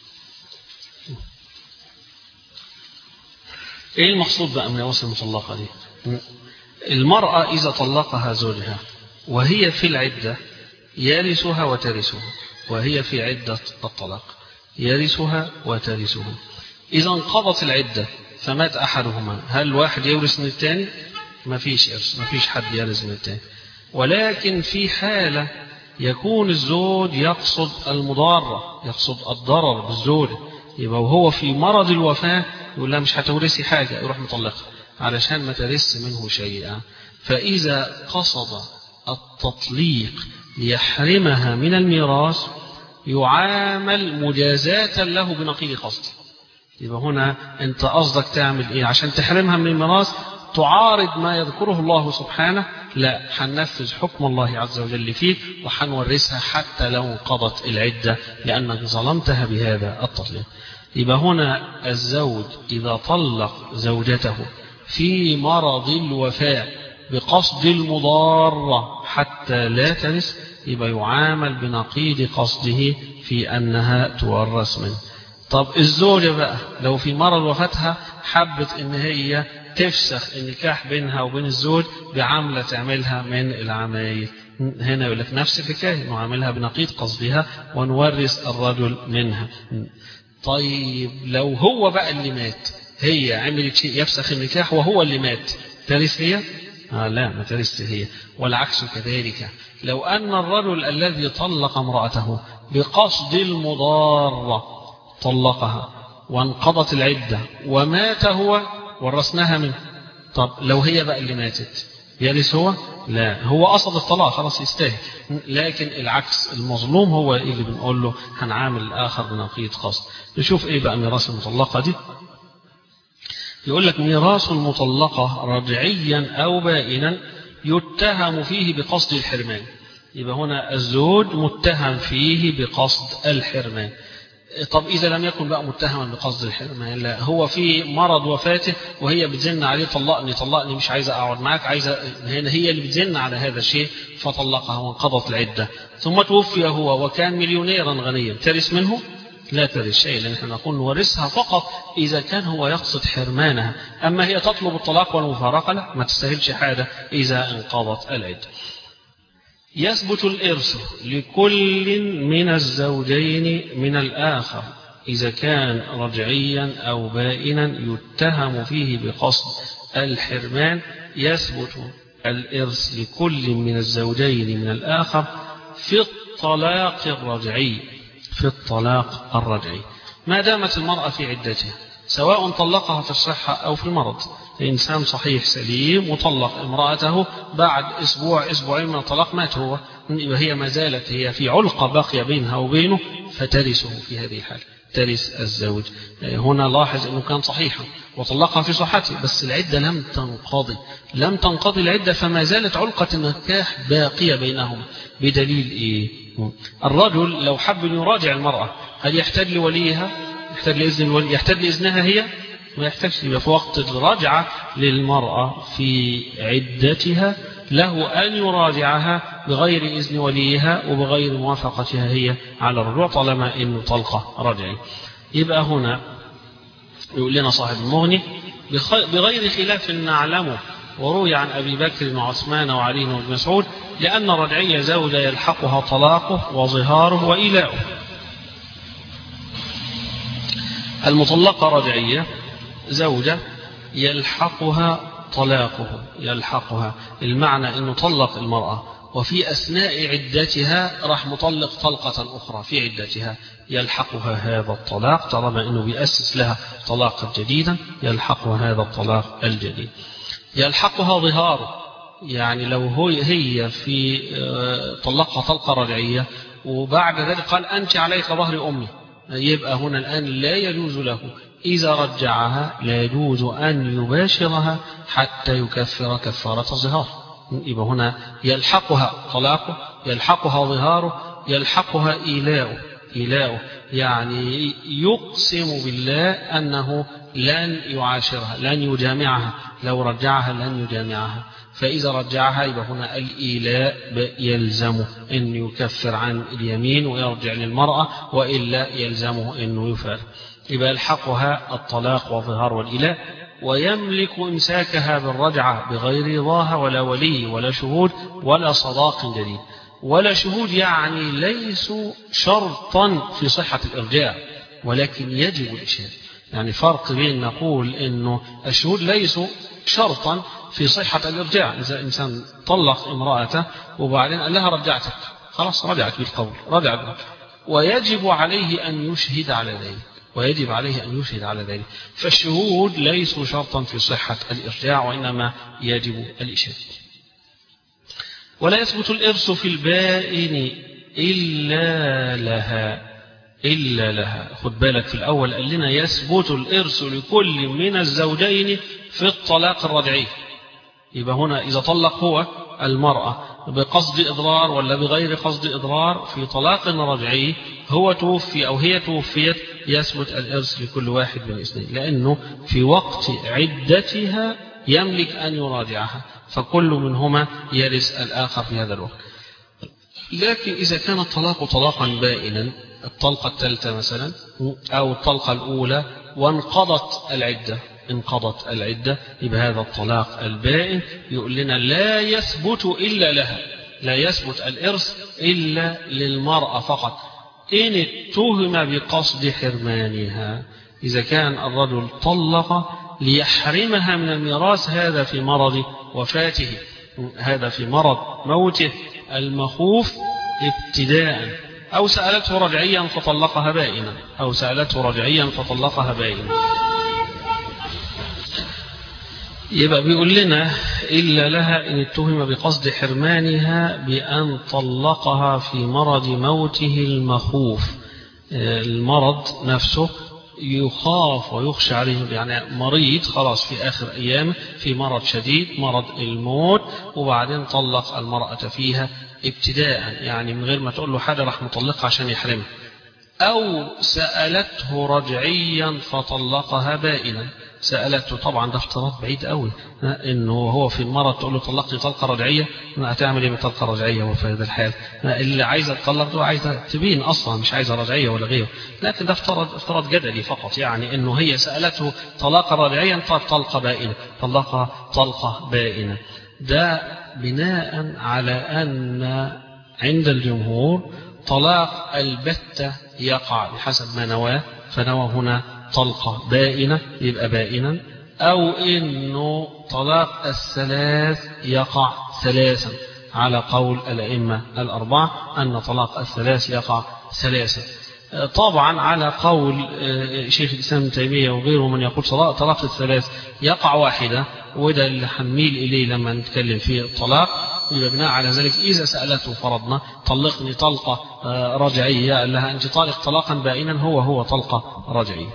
ايه المقصود بقى من ميراث المطلقة دي المرأة إذا طلقها زوجها وهي في العدة يرثها وترثه وهي في عدة الطلاق يرثها وترثه إذا انقضت العدة فمات أحدهما هل واحد يورث من الثاني ما فيش إرث ما فيش حد يرث من الثاني ولكن في حالة يكون الزوج يقصد المضارة يقصد الضرر بالزوجة يبقى وهو في مرض الوفاة يقول لها مش هتورثي حاجة يروح مطلقها علشان ما ترث منه شيئا فإذا قصد التطليق ليحرمها من الميراث يعامل مجازاة له بنقيض قصده يبقى هنا انت قصدك تعمل ايه عشان تحرمها من الميراث تعارض ما يذكره الله سبحانه لا هننفذ حكم الله عز وجل فيه وهنورثها حتى لو انقضت العدة لأنك ظلمتها بهذا التطليق يبقى هنا الزوج إذا طلق زوجته في مرض الوفاة بقصد المضارة حتى لا ترث يبقى يعامل بنقيض قصده في أنها تورث منه طب الزوجة بقى لو في مرض وفاتها حبت ان هي تفسخ النكاح بينها وبين الزوج بعملة تعملها من العمايل هنا يقول لك نفس الحكاية نعاملها بنقيض قصدها ونورث الرجل منها طيب لو هو بقى اللي مات هي عملت شيء يفسخ النكاح وهو اللي مات ترث هي؟ آه لا ما ترث هي والعكس كذلك لو أن الرجل الذي طلق امرأته بقصد المضارة طلقها وانقضت العدة ومات هو ورثناها منه طب لو هي بقى اللي ماتت يرث هو لا هو قصد الطلاق خلاص يستاهل لكن العكس المظلوم هو اللي بنقول له هنعامل الآخر بنقيض قصد نشوف ايه بقى ميراث المطلقة دي يقول لك ميراث المطلقة رجعيا أو بائنا يتهم فيه بقصد الحرمان يبقى هنا الزوج متهم فيه بقصد الحرمان طب إذا لم يكن بقى متهما بقصد الحرمان لا هو في مرض وفاته وهي بتزن عليه طلقني طلقني مش عايزة أقعد معاك عايزة هنا هي اللي بتزن على هذا الشيء فطلقها وانقضت العدة ثم توفي هو وكان مليونيرا غنيا ترث منه لا ترث شيء لأن احنا نقول نورثها فقط إذا كان هو يقصد حرمانها أما هي تطلب الطلاق والمفارقة لا ما تستاهلش حاجة إذا انقضت العدة يثبت الإرث لكل من الزوجين من الآخر إذا كان رجعيا أو بائنا يتهم فيه بقصد الحرمان يثبت الإرث لكل من الزوجين من الآخر في الطلاق الرجعي في الطلاق الرجعي ما دامت المرأة في عدتها سواء طلقها في الصحة أو في المرض إنسان صحيح سليم وطلق امرأته بعد أسبوع أسبوعين من الطلاق مات هو وهي ما زالت هي في علقة باقية بينها وبينه فترثه في هذه الحالة ترث الزوج هنا لاحظ أنه كان صحيحا وطلقها في صحته بس العدة لم تنقضي لم تنقضي العدة فما زالت علقة النكاح باقية بينهما بدليل إيه الرجل لو حب يراجع المرأة هل يحتاج لوليها يحتاج لإذن الولي يحتاج لإذنها هي ما يحتاجش يبقى في وقت الرجعة للمرأة في عدتها له أن يراجعها بغير إذن وليها وبغير موافقتها هي على الرجوع طالما إنه طلقة رجعي يبقى هنا يقول لنا صاحب المغني بغير خلاف نعلمه وروي عن أبي بكر وعثمان وعلي وابن مسعود لأن رجعية زوجة يلحقها طلاقه وظهاره وإيلاؤه المطلقة رجعية زوجة يلحقها طلاقه يلحقها المعنى أنه طلق المرأة وفي أثناء عدتها راح مطلق طلقة أخرى في عدتها يلحقها هذا الطلاق طالما أنه بيأسس لها طلاقا جديدا يلحقها هذا الطلاق الجديد يلحقها ظهاره يعني لو هو هي في طلقها طلقة رجعية وبعد ذلك قال أنت عليك ظهر أمي يبقى هنا الآن لا يجوز له إذا رجعها لا يجوز أن يباشرها حتى يكفر كفارة الظهار يبقى هنا يلحقها طلاقه يلحقها ظهاره يلحقها إيلاؤه إيلاؤه يعني يقسم بالله أنه لن يعاشرها لن يجامعها لو رجعها لن يجامعها فإذا رجعها يبقى هنا الإيلاء يلزمه أن يكفر عن اليمين ويرجع للمرأة وإلا يلزمه أنه يفعل يبقى يلحقها الطلاق والظهار والإيلاء ويملك إمساكها بالرجعة بغير رضاها ولا ولي ولا شهود ولا صداق جديد ولا شهود يعني ليسوا شرطا في صحة الإرجاع ولكن يجب الإشهاد يعني فرق بين نقول أنه الشهود ليسوا شرطا في صحة الإرجاع إذا إنسان طلق امرأته وبعدين قال لها رجعتك خلاص رجعت بالقول رجعت ويجب عليه أن يشهد على ذلك ويجب عليه أن يشهد على ذلك فالشهود ليسوا شرطا في صحة الإرجاع وإنما يجب الإشهاد ولا يثبت الإرث في البائن إلا لها إلا لها خد بالك في الأول قال لنا يثبت الإرث لكل من الزوجين في الطلاق الرجعي يبقى هنا إذا طلق هو المرأة بقصد إضرار ولا بغير قصد إضرار في طلاق رجعي هو توفي أو هي توفيت يثبت الإرث لكل واحد من الاثنين لأنه في وقت عدتها يملك أن يراجعها فكل منهما يرث الآخر في هذا الوقت لكن إذا كان الطلاق طلاقا بائنا الطلقة الثالثة مثلا أو الطلقة الأولى وانقضت العدة انقضت العدة يبقى هذا الطلاق البائن يقول لنا لا يثبت إلا لها لا يثبت الإرث إلا للمرأة فقط إن اتهم بقصد حرمانها إذا كان الرجل طلق ليحرمها من الميراث هذا في مرض وفاته هذا في مرض موته المخوف ابتداء أو سألته رجعيا فطلقها بائنا أو سألته رجعيا فطلقها بائنا يبقى بيقول لنا إلا لها إن اتهم بقصد حرمانها بأن طلقها في مرض موته المخوف المرض نفسه يخاف ويخشى عليه يعني مريض خلاص في آخر أيام في مرض شديد مرض الموت وبعدين طلق المرأة فيها ابتداء يعني من غير ما تقول له حاجة راح مطلقها عشان يحرمها أو سألته رجعيا فطلقها بائنا سألته طبعا ده افتراض بعيد قوي انه هو في المرض تقول له طلقني طلقه رجعيه هتعمل ايه بطلقه رجعيه هو في هذا الحال اللي عايزه تطلق ده عايزه تبين اصلا مش عايزه رجعيه ولا غيره لكن ده افتراض افتراض جدلي فقط يعني انه هي سالته طلاقا رجعيا طلقه بائنه طلقها طلقه بائنه ده بناء على أن عند الجمهور طلاق البتة يقع بحسب ما نواه فنوى هنا طلقة بائنة يبقى بائنا أو إنه طلاق الثلاث يقع ثلاثا على قول الأئمة الأربعة أن طلاق الثلاث يقع ثلاثا طبعا على قول شيخ الإسلام ابن تيمية وغيره من يقول طلاق الثلاث يقع واحدة وده اللي هنميل إليه لما نتكلم في الطلاق يبقى بناء على ذلك إذا سألته فرضنا طلقني طلقة رجعية قال لها أنت طالق طلاقا بائنا هو هو طلقة رجعية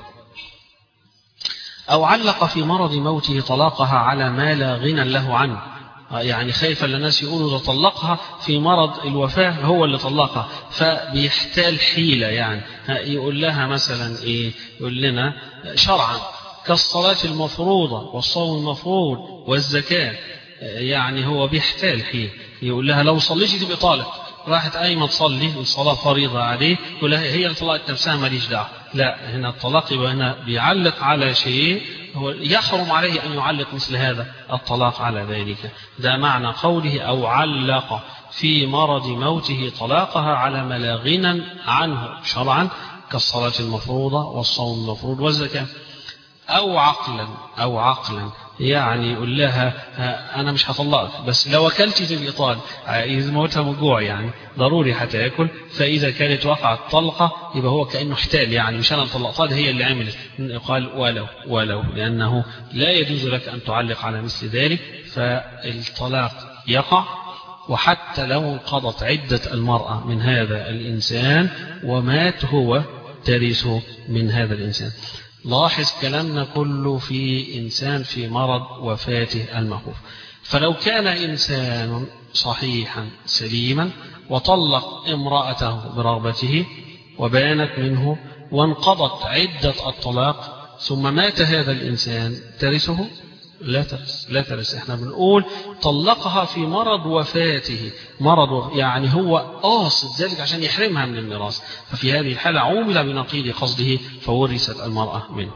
أو علق في مرض موته طلاقها على ما لا غنى له عنه يعني خايفة الناس يقولوا ده طلقها في مرض الوفاة هو اللي طلقها فبيحتال حيلة يعني يقول لها مثلا إيه يقول لنا شرعا كالصلاة المفروضة والصوم المفروض والزكاة يعني هو بيحتال حيل يقول لها لو صليتي تبقى طالق راحت قايمة تصلي والصلاة فريضة عليه يقول لها هي اللي طلقت نفسها ماليش دعوة لا هنا الطلاق يبقى هنا بيعلق على شيء هو يحرم عليه أن يعلق مثل هذا الطلاق على ذلك ده معنى قوله أو علق في مرض موته طلاقها على ما لا غنى عنه شرعا كالصلاة المفروضة والصوم المفروض والزكاة أو عقلا أو عقلا يعني يقول لها أنا مش هطلقك بس لو أكلتي تبقي طال عايز موتها من جوع يعني ضروري هتاكل فإذا كانت وقعت طلقة يبقى هو كأنه احتال يعني مش أنا طلقتها ده هي اللي عملت قال ولو ولو لأنه لا يجوز لك أن تعلق على مثل ذلك فالطلاق يقع وحتى لو انقضت عدة المرأة من هذا الإنسان ومات هو ترث من هذا الإنسان لاحظ كلامنا كله في إنسان في مرض وفاته المخوف فلو كان إنسان صحيحا سليما وطلق امرأته برغبته وبانت منه وانقضت عدة الطلاق ثم مات هذا الإنسان ترثه لا ترث لا ترث احنا بنقول طلقها في مرض وفاته مرض يعني هو قاصد ذلك عشان يحرمها من الميراث ففي هذه الحالة عومل بنقيض قصده فورثت المرأة منه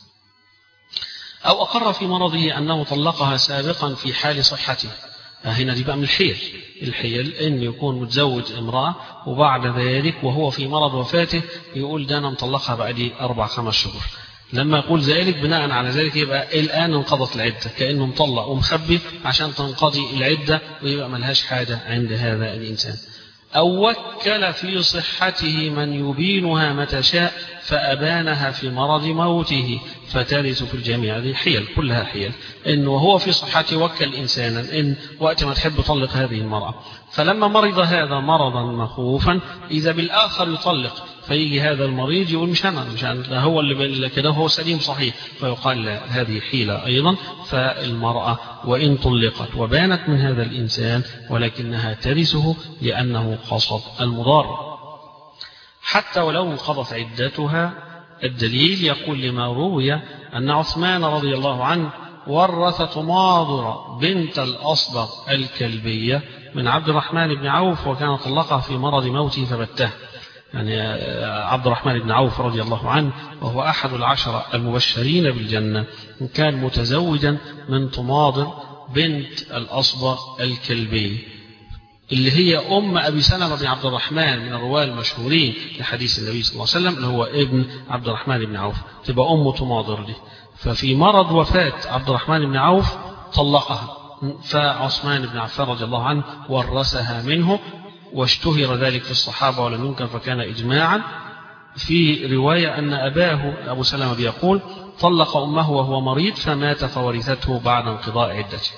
أو أقر في مرضه أنه طلقها سابقا في حال صحته هنا دي بقى من الحيل الحيل ان يكون متزوج امراه وبعد ذلك وهو في مرض وفاته يقول ده انا مطلقها بقى لي اربع خمس شهور لما يقول ذلك بناء على ذلك يبقى الآن انقضت العدة كأنه مطلق ومخبي عشان تنقضي العدة ويبقى ملهاش حاجة عند هذا الإنسان أو وكل في صحته من يبينها متى شاء فأبانها في مرض موته فترث في الجميع هذه حيل كلها حيل إن وهو في صحته وكل إنسانا إن وقت ما تحب تطلق هذه المرأة فلما مرض هذا مرضا مخوفا إذا بالآخر يطلق فيجي هذا المريض يقول مش أنا مش أنا هو اللي كده هو سليم صحيح فيقال لا هذه حيلة أيضا فالمرأة وإن طلقت وبانت من هذا الإنسان ولكنها ترثه لأنه قصد المضار حتى ولو انقضت عدتها الدليل يقول لما روي أن عثمان رضي الله عنه ورث تماضر بنت الأصبغ الكلبية من عبد الرحمن بن عوف وكان طلقها في مرض موته فبته يعني عبد الرحمن بن عوف رضي الله عنه وهو أحد العشرة المبشرين بالجنة كان متزوجا من تماضر بنت الأصبغ الكلبي اللي هي أم أبي سلمة بن عبد الرحمن من الرواة المشهورين لحديث النبي صلى الله عليه وسلم اللي هو ابن عبد الرحمن بن عوف تبقى أم تماضر دي ففي مرض وفاة عبد الرحمن بن عوف طلقها فعثمان بن عفان رضي الله عنه ورثها منه واشتهر ذلك في الصحابة ولم ينكر فكان إجماعا في رواية أن أباه أبو سلمة بيقول طلق أمه وهو مريض فمات فورثته بعد انقضاء عدته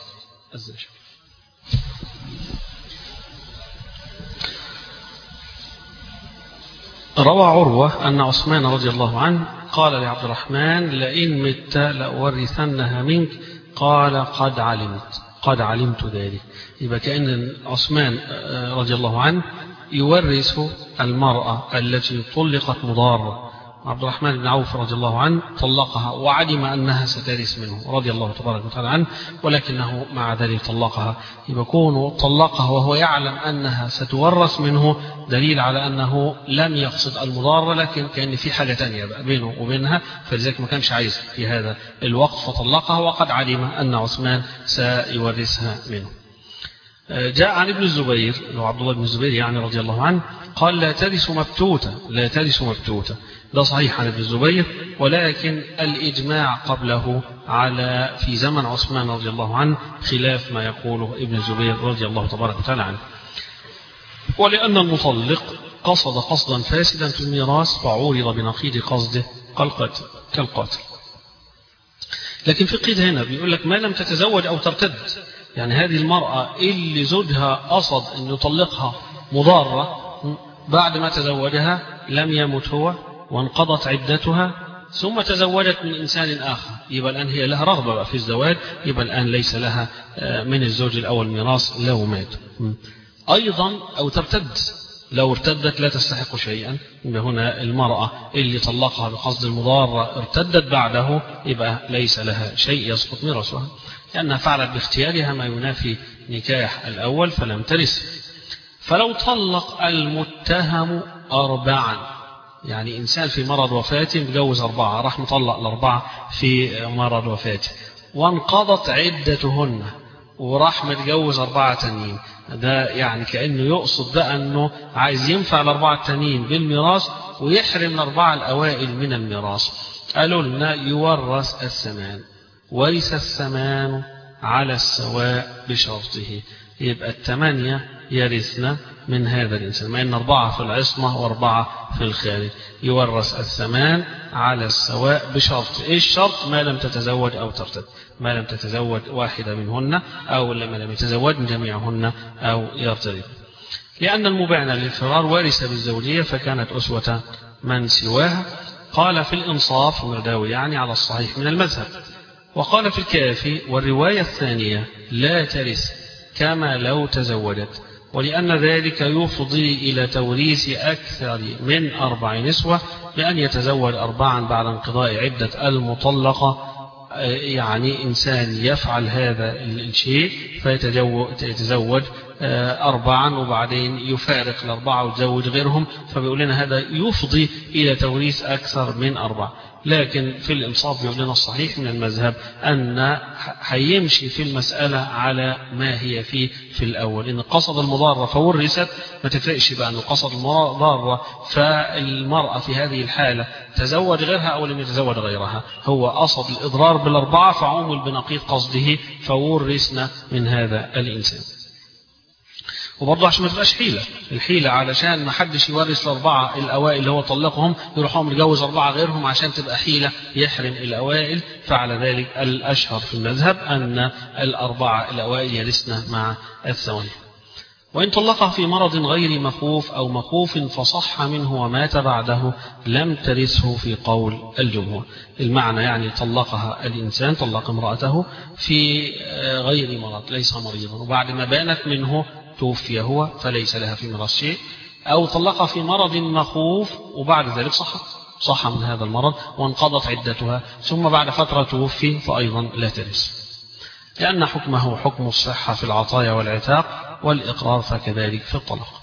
روى عروة أن عثمان رضي الله عنه قال لعبد الرحمن لئن مت لأورثنها منك قال قد علمت قد علمت ذلك يبقى كأن عثمان رضي الله عنه يورث المرأة التي طلقت مضارة عبد الرحمن بن عوف رضي الله عنه طلقها وعلم أنها سترث منه رضي الله تبارك وتعالى عنه ولكنه مع ذلك طلقها يبقى كونه طلقها وهو يعلم أنها ستورث منه دليل على أنه لم يقصد المضارة لكن كان في حاجة تانية بقى بينه وبينها فلذلك ما كانش عايز في هذا الوقت فطلقها وقد علم أن عثمان سيورثها منه جاء عن ابن الزبير لو عبد الله بن الزبير يعني رضي الله عنه قال لا ترث مبتوتة لا ترث مبتوتة ده صحيح عن ابن الزبير ولكن الإجماع قبله على في زمن عثمان رضي الله عنه خلاف ما يقوله ابن الزبير رضي الله تبارك وتعالى عنه ولأن المطلق قصد قصدا فاسدا في الميراث فعورض بنقيض قصده كالقتل كالقاتل لكن في قيد هنا بيقول لك ما لم تتزوج أو ترتد يعني هذه المرأة اللي زوجها قصد أن يطلقها مضارة بعد ما تزوجها لم يمت هو وانقضت عدتها ثم تزوجت من إنسان آخر يبقى الآن هي لها رغبة بقى في الزواج يبقى الآن ليس لها من الزوج الأول ميراث لو مات أيضا أو ترتد لو ارتدت لا تستحق شيئا يبقى هنا المرأة اللي طلقها بقصد المضارة ارتدت بعده يبقى ليس لها شيء يسقط ميراثها لأنها فعلت باختيارها ما ينافي نكاح الأول فلم ترث فلو طلق المتهم أربعا يعني إنسان في مرض وفاته متجوز أربعة راح مطلق الأربعة في مرض وفاته وانقضت عدتهن وراح متجوز أربعة تانيين ده يعني كأنه يقصد بقى أنه عايز ينفع الأربعة التانيين بالميراث ويحرم الأربعة الأوائل من الميراث قالوا لنا يورث الثمان ورث الثمان على السواء بشرطه يبقى الثمانية يرثنا من هذا الإنسان ما إن أربعة في العصمة وأربعة في الخارج يورث الثمان على السواء بشرط إيه الشرط ما لم تتزوج أو ترتد ما لم تتزوج واحدة منهن أو لما لم يتزوج جميعهن أو يرتد لأن المبعنة للفرار وارثة بالزوجية فكانت أسوة من سواها قال في الإنصاف مرداوي يعني على الصحيح من المذهب وقال في الكافي والرواية الثانية لا ترث كما لو تزوجت ولأن ذلك يفضي إلى توريث أكثر من أربع نسوة بأن يتزوج أربعا بعد انقضاء عدة المطلقة يعني إنسان يفعل هذا الشيء فيتزوج أربعا وبعدين يفارق الأربعة ويتزوج غيرهم فبيقول لنا هذا يفضي إلى توريث أكثر من أربعة لكن في الإنصاف بيقول لنا الصحيح من المذهب أن هيمشي في المسألة على ما هي فيه في الأول إن قصد المضارة فورثت ما تفرقش بقى أنه قصد المضارة فالمرأة في هذه الحالة تزوج غيرها أو لم يتزوج غيرها هو قصد الإضرار بالأربعة فعمل بنقيض قصده فورثنا من هذا الإنسان وبرضه عشان ما تبقاش حيلة الحيلة علشان ما حدش يورث الأربعة الأوائل اللي هو طلقهم يروح هم يتجوز أربعة غيرهم عشان تبقى حيلة يحرم الأوائل فعلى ذلك الأشهر في المذهب أن الأربعة الأوائل يرثن مع الثواني وإن طلقها في مرض غير مخوف أو مخوف فصح منه ومات بعده لم ترثه في قول الجمهور المعنى يعني طلقها الإنسان طلق امرأته في غير مرض ليس مريضا وبعد ما بانت منه توفي هو فليس لها في ميراث شيء أو طلقها في مرض مخوف وبعد ذلك صحت صح من هذا المرض وانقضت عدتها ثم بعد فترة توفي فأيضا لا ترث لأن حكمه حكم الصحة في العطايا والعتاق والإقرار فكذلك في الطلاق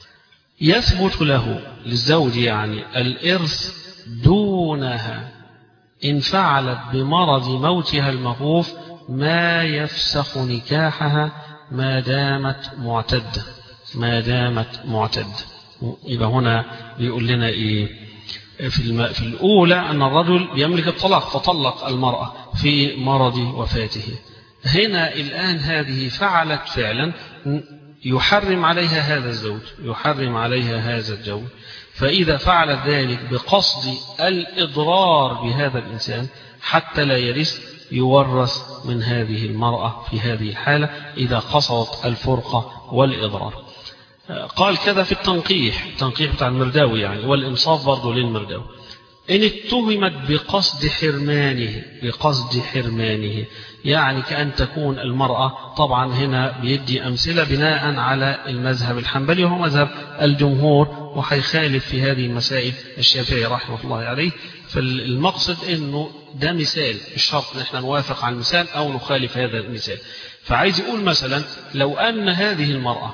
يثبت له للزوج يعني الإرث دونها إن فعلت بمرض موتها المخوف ما يفسخ نكاحها ما دامت معتدة ما دامت معتدة يبقى هنا بيقول لنا إيه في, الم... في الأولى أن الرجل يملك الطلاق فطلق المرأة في مرض وفاته هنا الآن هذه فعلت فعلا يحرم عليها هذا الزوج يحرم عليها هذا الجو فإذا فعلت ذلك بقصد الإضرار بهذا الإنسان حتى لا يرث يورث من هذه المرأة في هذه الحالة إذا قصدت الفرقة والإضرار قال كذا في التنقيح التنقيح بتاع المرداوي يعني والإنصاف برضه للمرداوي إن اتهمت بقصد حرمانه بقصد حرمانه يعني كأن تكون المرأة طبعا هنا بيدي أمثلة بناء على المذهب الحنبلي وهو مذهب الجمهور وهيخالف في هذه المسائل الشافعي رحمه الله عليه فالمقصد أنه ده مثال مش شرط ان احنا نوافق على المثال أو نخالف هذا المثال فعايز يقول مثلا لو أن هذه المرأة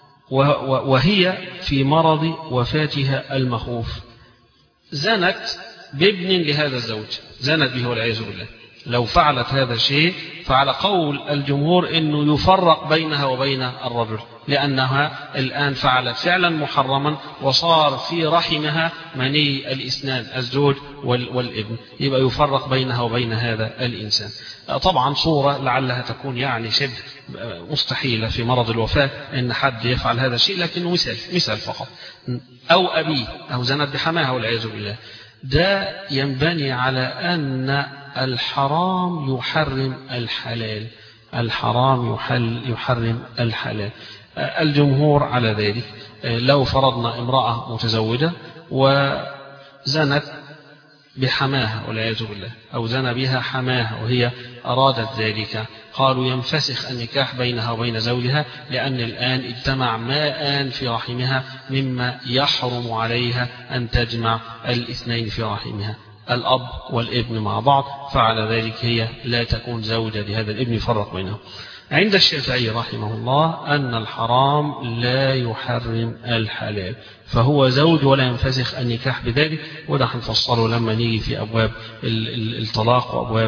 وهي في مرض وفاتها المخوف زنت بابن لهذا الزوج زنت به والعياذ بالله لو فعلت هذا الشيء فعلى قول الجمهور أنه يفرق بينها وبين الرجل لأنها الآن فعلت فعلا محرما وصار في رحمها مني الإسنان الزوج والابن يبقى يفرق بينها وبين هذا الإنسان طبعا صورة لعلها تكون يعني شبه مستحيلة في مرض الوفاة أن حد يفعل هذا الشيء لكنه مثال مثال فقط أو أبيه أو زنت بحماها والعياذ بالله ده ينبني على أن الحرام يحرم الحلال الحرام يحل يحرم الحلال الجمهور على ذلك لو فرضنا امرأة متزوجة وزنت بحماها والعياذ بالله أو زنى بها حماها وهي أرادت ذلك قالوا ينفسخ النكاح بينها وبين زوجها لأن الآن اجتمع ماء في رحمها مما يحرم عليها أن تجمع الاثنين في رحمها الأب والابن مع بعض فعلى ذلك هي لا تكون زوجة لهذا الابن يفرق بينهم عند الشافعي رحمه الله أن الحرام لا يحرم الحلال فهو زوج ولا ينفسخ النكاح بذلك وده هنفصله لما نيجي في أبواب الطلاق وأبواب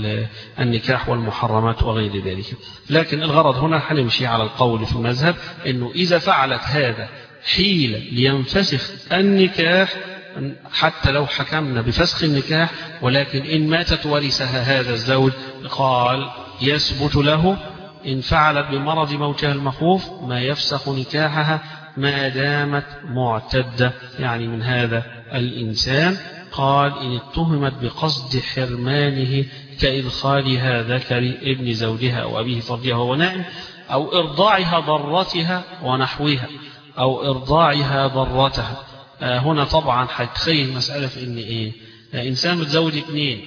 النكاح والمحرمات وغير ذلك لكن الغرض هنا هنمشي على القول في المذهب أنه إذا فعلت هذا حيلة لينفسخ النكاح حتى لو حكمنا بفسخ النكاح ولكن إن ماتت ورثها هذا الزوج قال يثبت له إن فعلت بمرض موتها المخوف ما يفسخ نكاحها ما دامت معتدة يعني من هذا الإنسان قال إن اتهمت بقصد حرمانه كإدخالها ذكر ابن زوجها أو أبيه فرجها وهو نائم أو إرضاعها ضرتها ونحوها أو إرضاعها ضرتها آه هنا طبعا هتخيل مسألة في إن إيه آه إنسان متزوج اثنين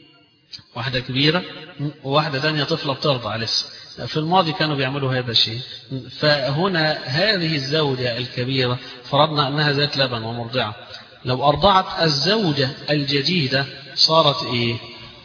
واحدة كبيرة وواحدة ثانية طفلة بترضع لسه في الماضي كانوا بيعملوا هذا الشيء فهنا هذه الزوجة الكبيرة فرضنا أنها ذات لبن ومرضعة لو أرضعت الزوجة الجديدة صارت إيه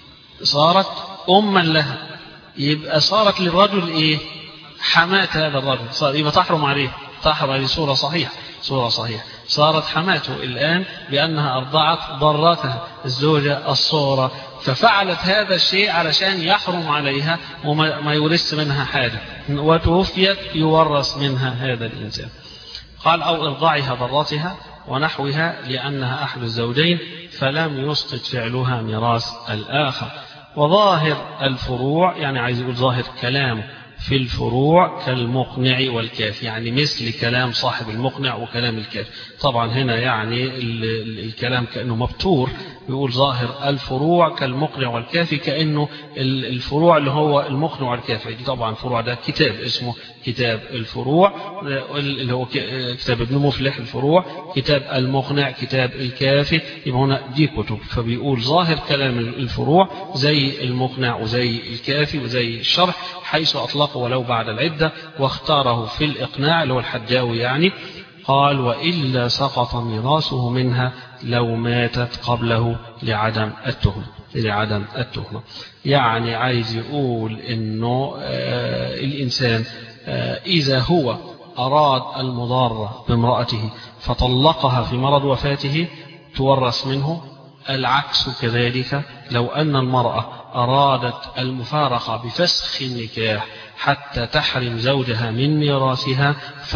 صارت أما لها يبقى صارت للرجل إيه حماة هذا الرجل صار يبقى تحرم عليه تحرم عليه صورة صحيحة صورة صحيحة صارت حماته الآن بأنها أرضعت ضرتها الزوجة الصورة ففعلت هذا الشيء علشان يحرم عليها وما يورث منها حاجة وتوفيت يورث منها هذا الإنسان قال أو إرضاعها ضرتها ونحوها لأنها أحد الزوجين فلم يسقط فعلها ميراث الآخر وظاهر الفروع يعني عايز يقول ظاهر كلامه في الفروع كالمقنع والكافي يعني مثل كلام صاحب المقنع وكلام الكافي طبعا هنا يعني الكلام كأنه مبتور يقول ظاهر الفروع كالمقنع والكافي كأنه الفروع اللي هو المقنع والكافي دي طبعا فروع ده كتاب اسمه كتاب الفروع اللي هو كتاب ابن مفلح الفروع كتاب المقنع كتاب الكافي يبقى هنا دي كتب فبيقول ظاهر كلام الفروع زي المقنع وزي الكافي وزي الشرح حيث أطلقه ولو بعد العدة واختاره في الإقناع اللي هو الحجاوي يعني قال وإلا سقط ميراثه منها لو ماتت قبله لعدم التهمة لعدم التهمة يعني عايز يقول إنه آه الإنسان آه إذا هو أراد المضارة بامرأته فطلقها في مرض وفاته تورث منه العكس كذلك لو أن المرأة أرادت المفارقة بفسخ النكاح حتى تحرم زوجها من ميراثها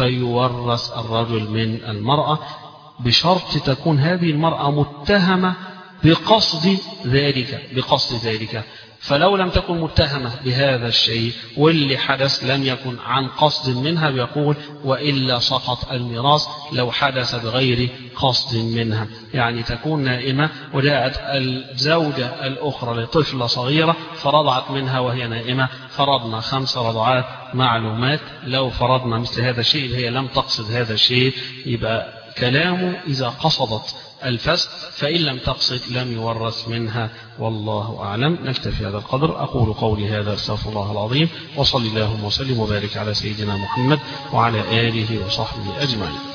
فيورث الرجل من المرأة بشرط تكون هذه المرأة متهمة بقصد ذلك بقصد ذلك فلو لم تكن متهمة بهذا الشيء واللي حدث لم يكن عن قصد منها بيقول وإلا سقط الميراث لو حدث بغير قصد منها يعني تكون نائمة وجاءت الزوجة الأخرى لطفلة صغيرة فرضعت منها وهي نائمة فرضنا خمس رضعات معلومات لو فرضنا مثل هذا الشيء اللي هي لم تقصد هذا الشيء يبقى كلامه إذا قصدت الفسق فإن لم تقصد لم يورث منها والله أعلم نكتفي هذا القدر أقول قولي هذا استغفر الله العظيم وصلي اللهم وسلم وبارك على سيدنا محمد وعلى آله وصحبه أجمعين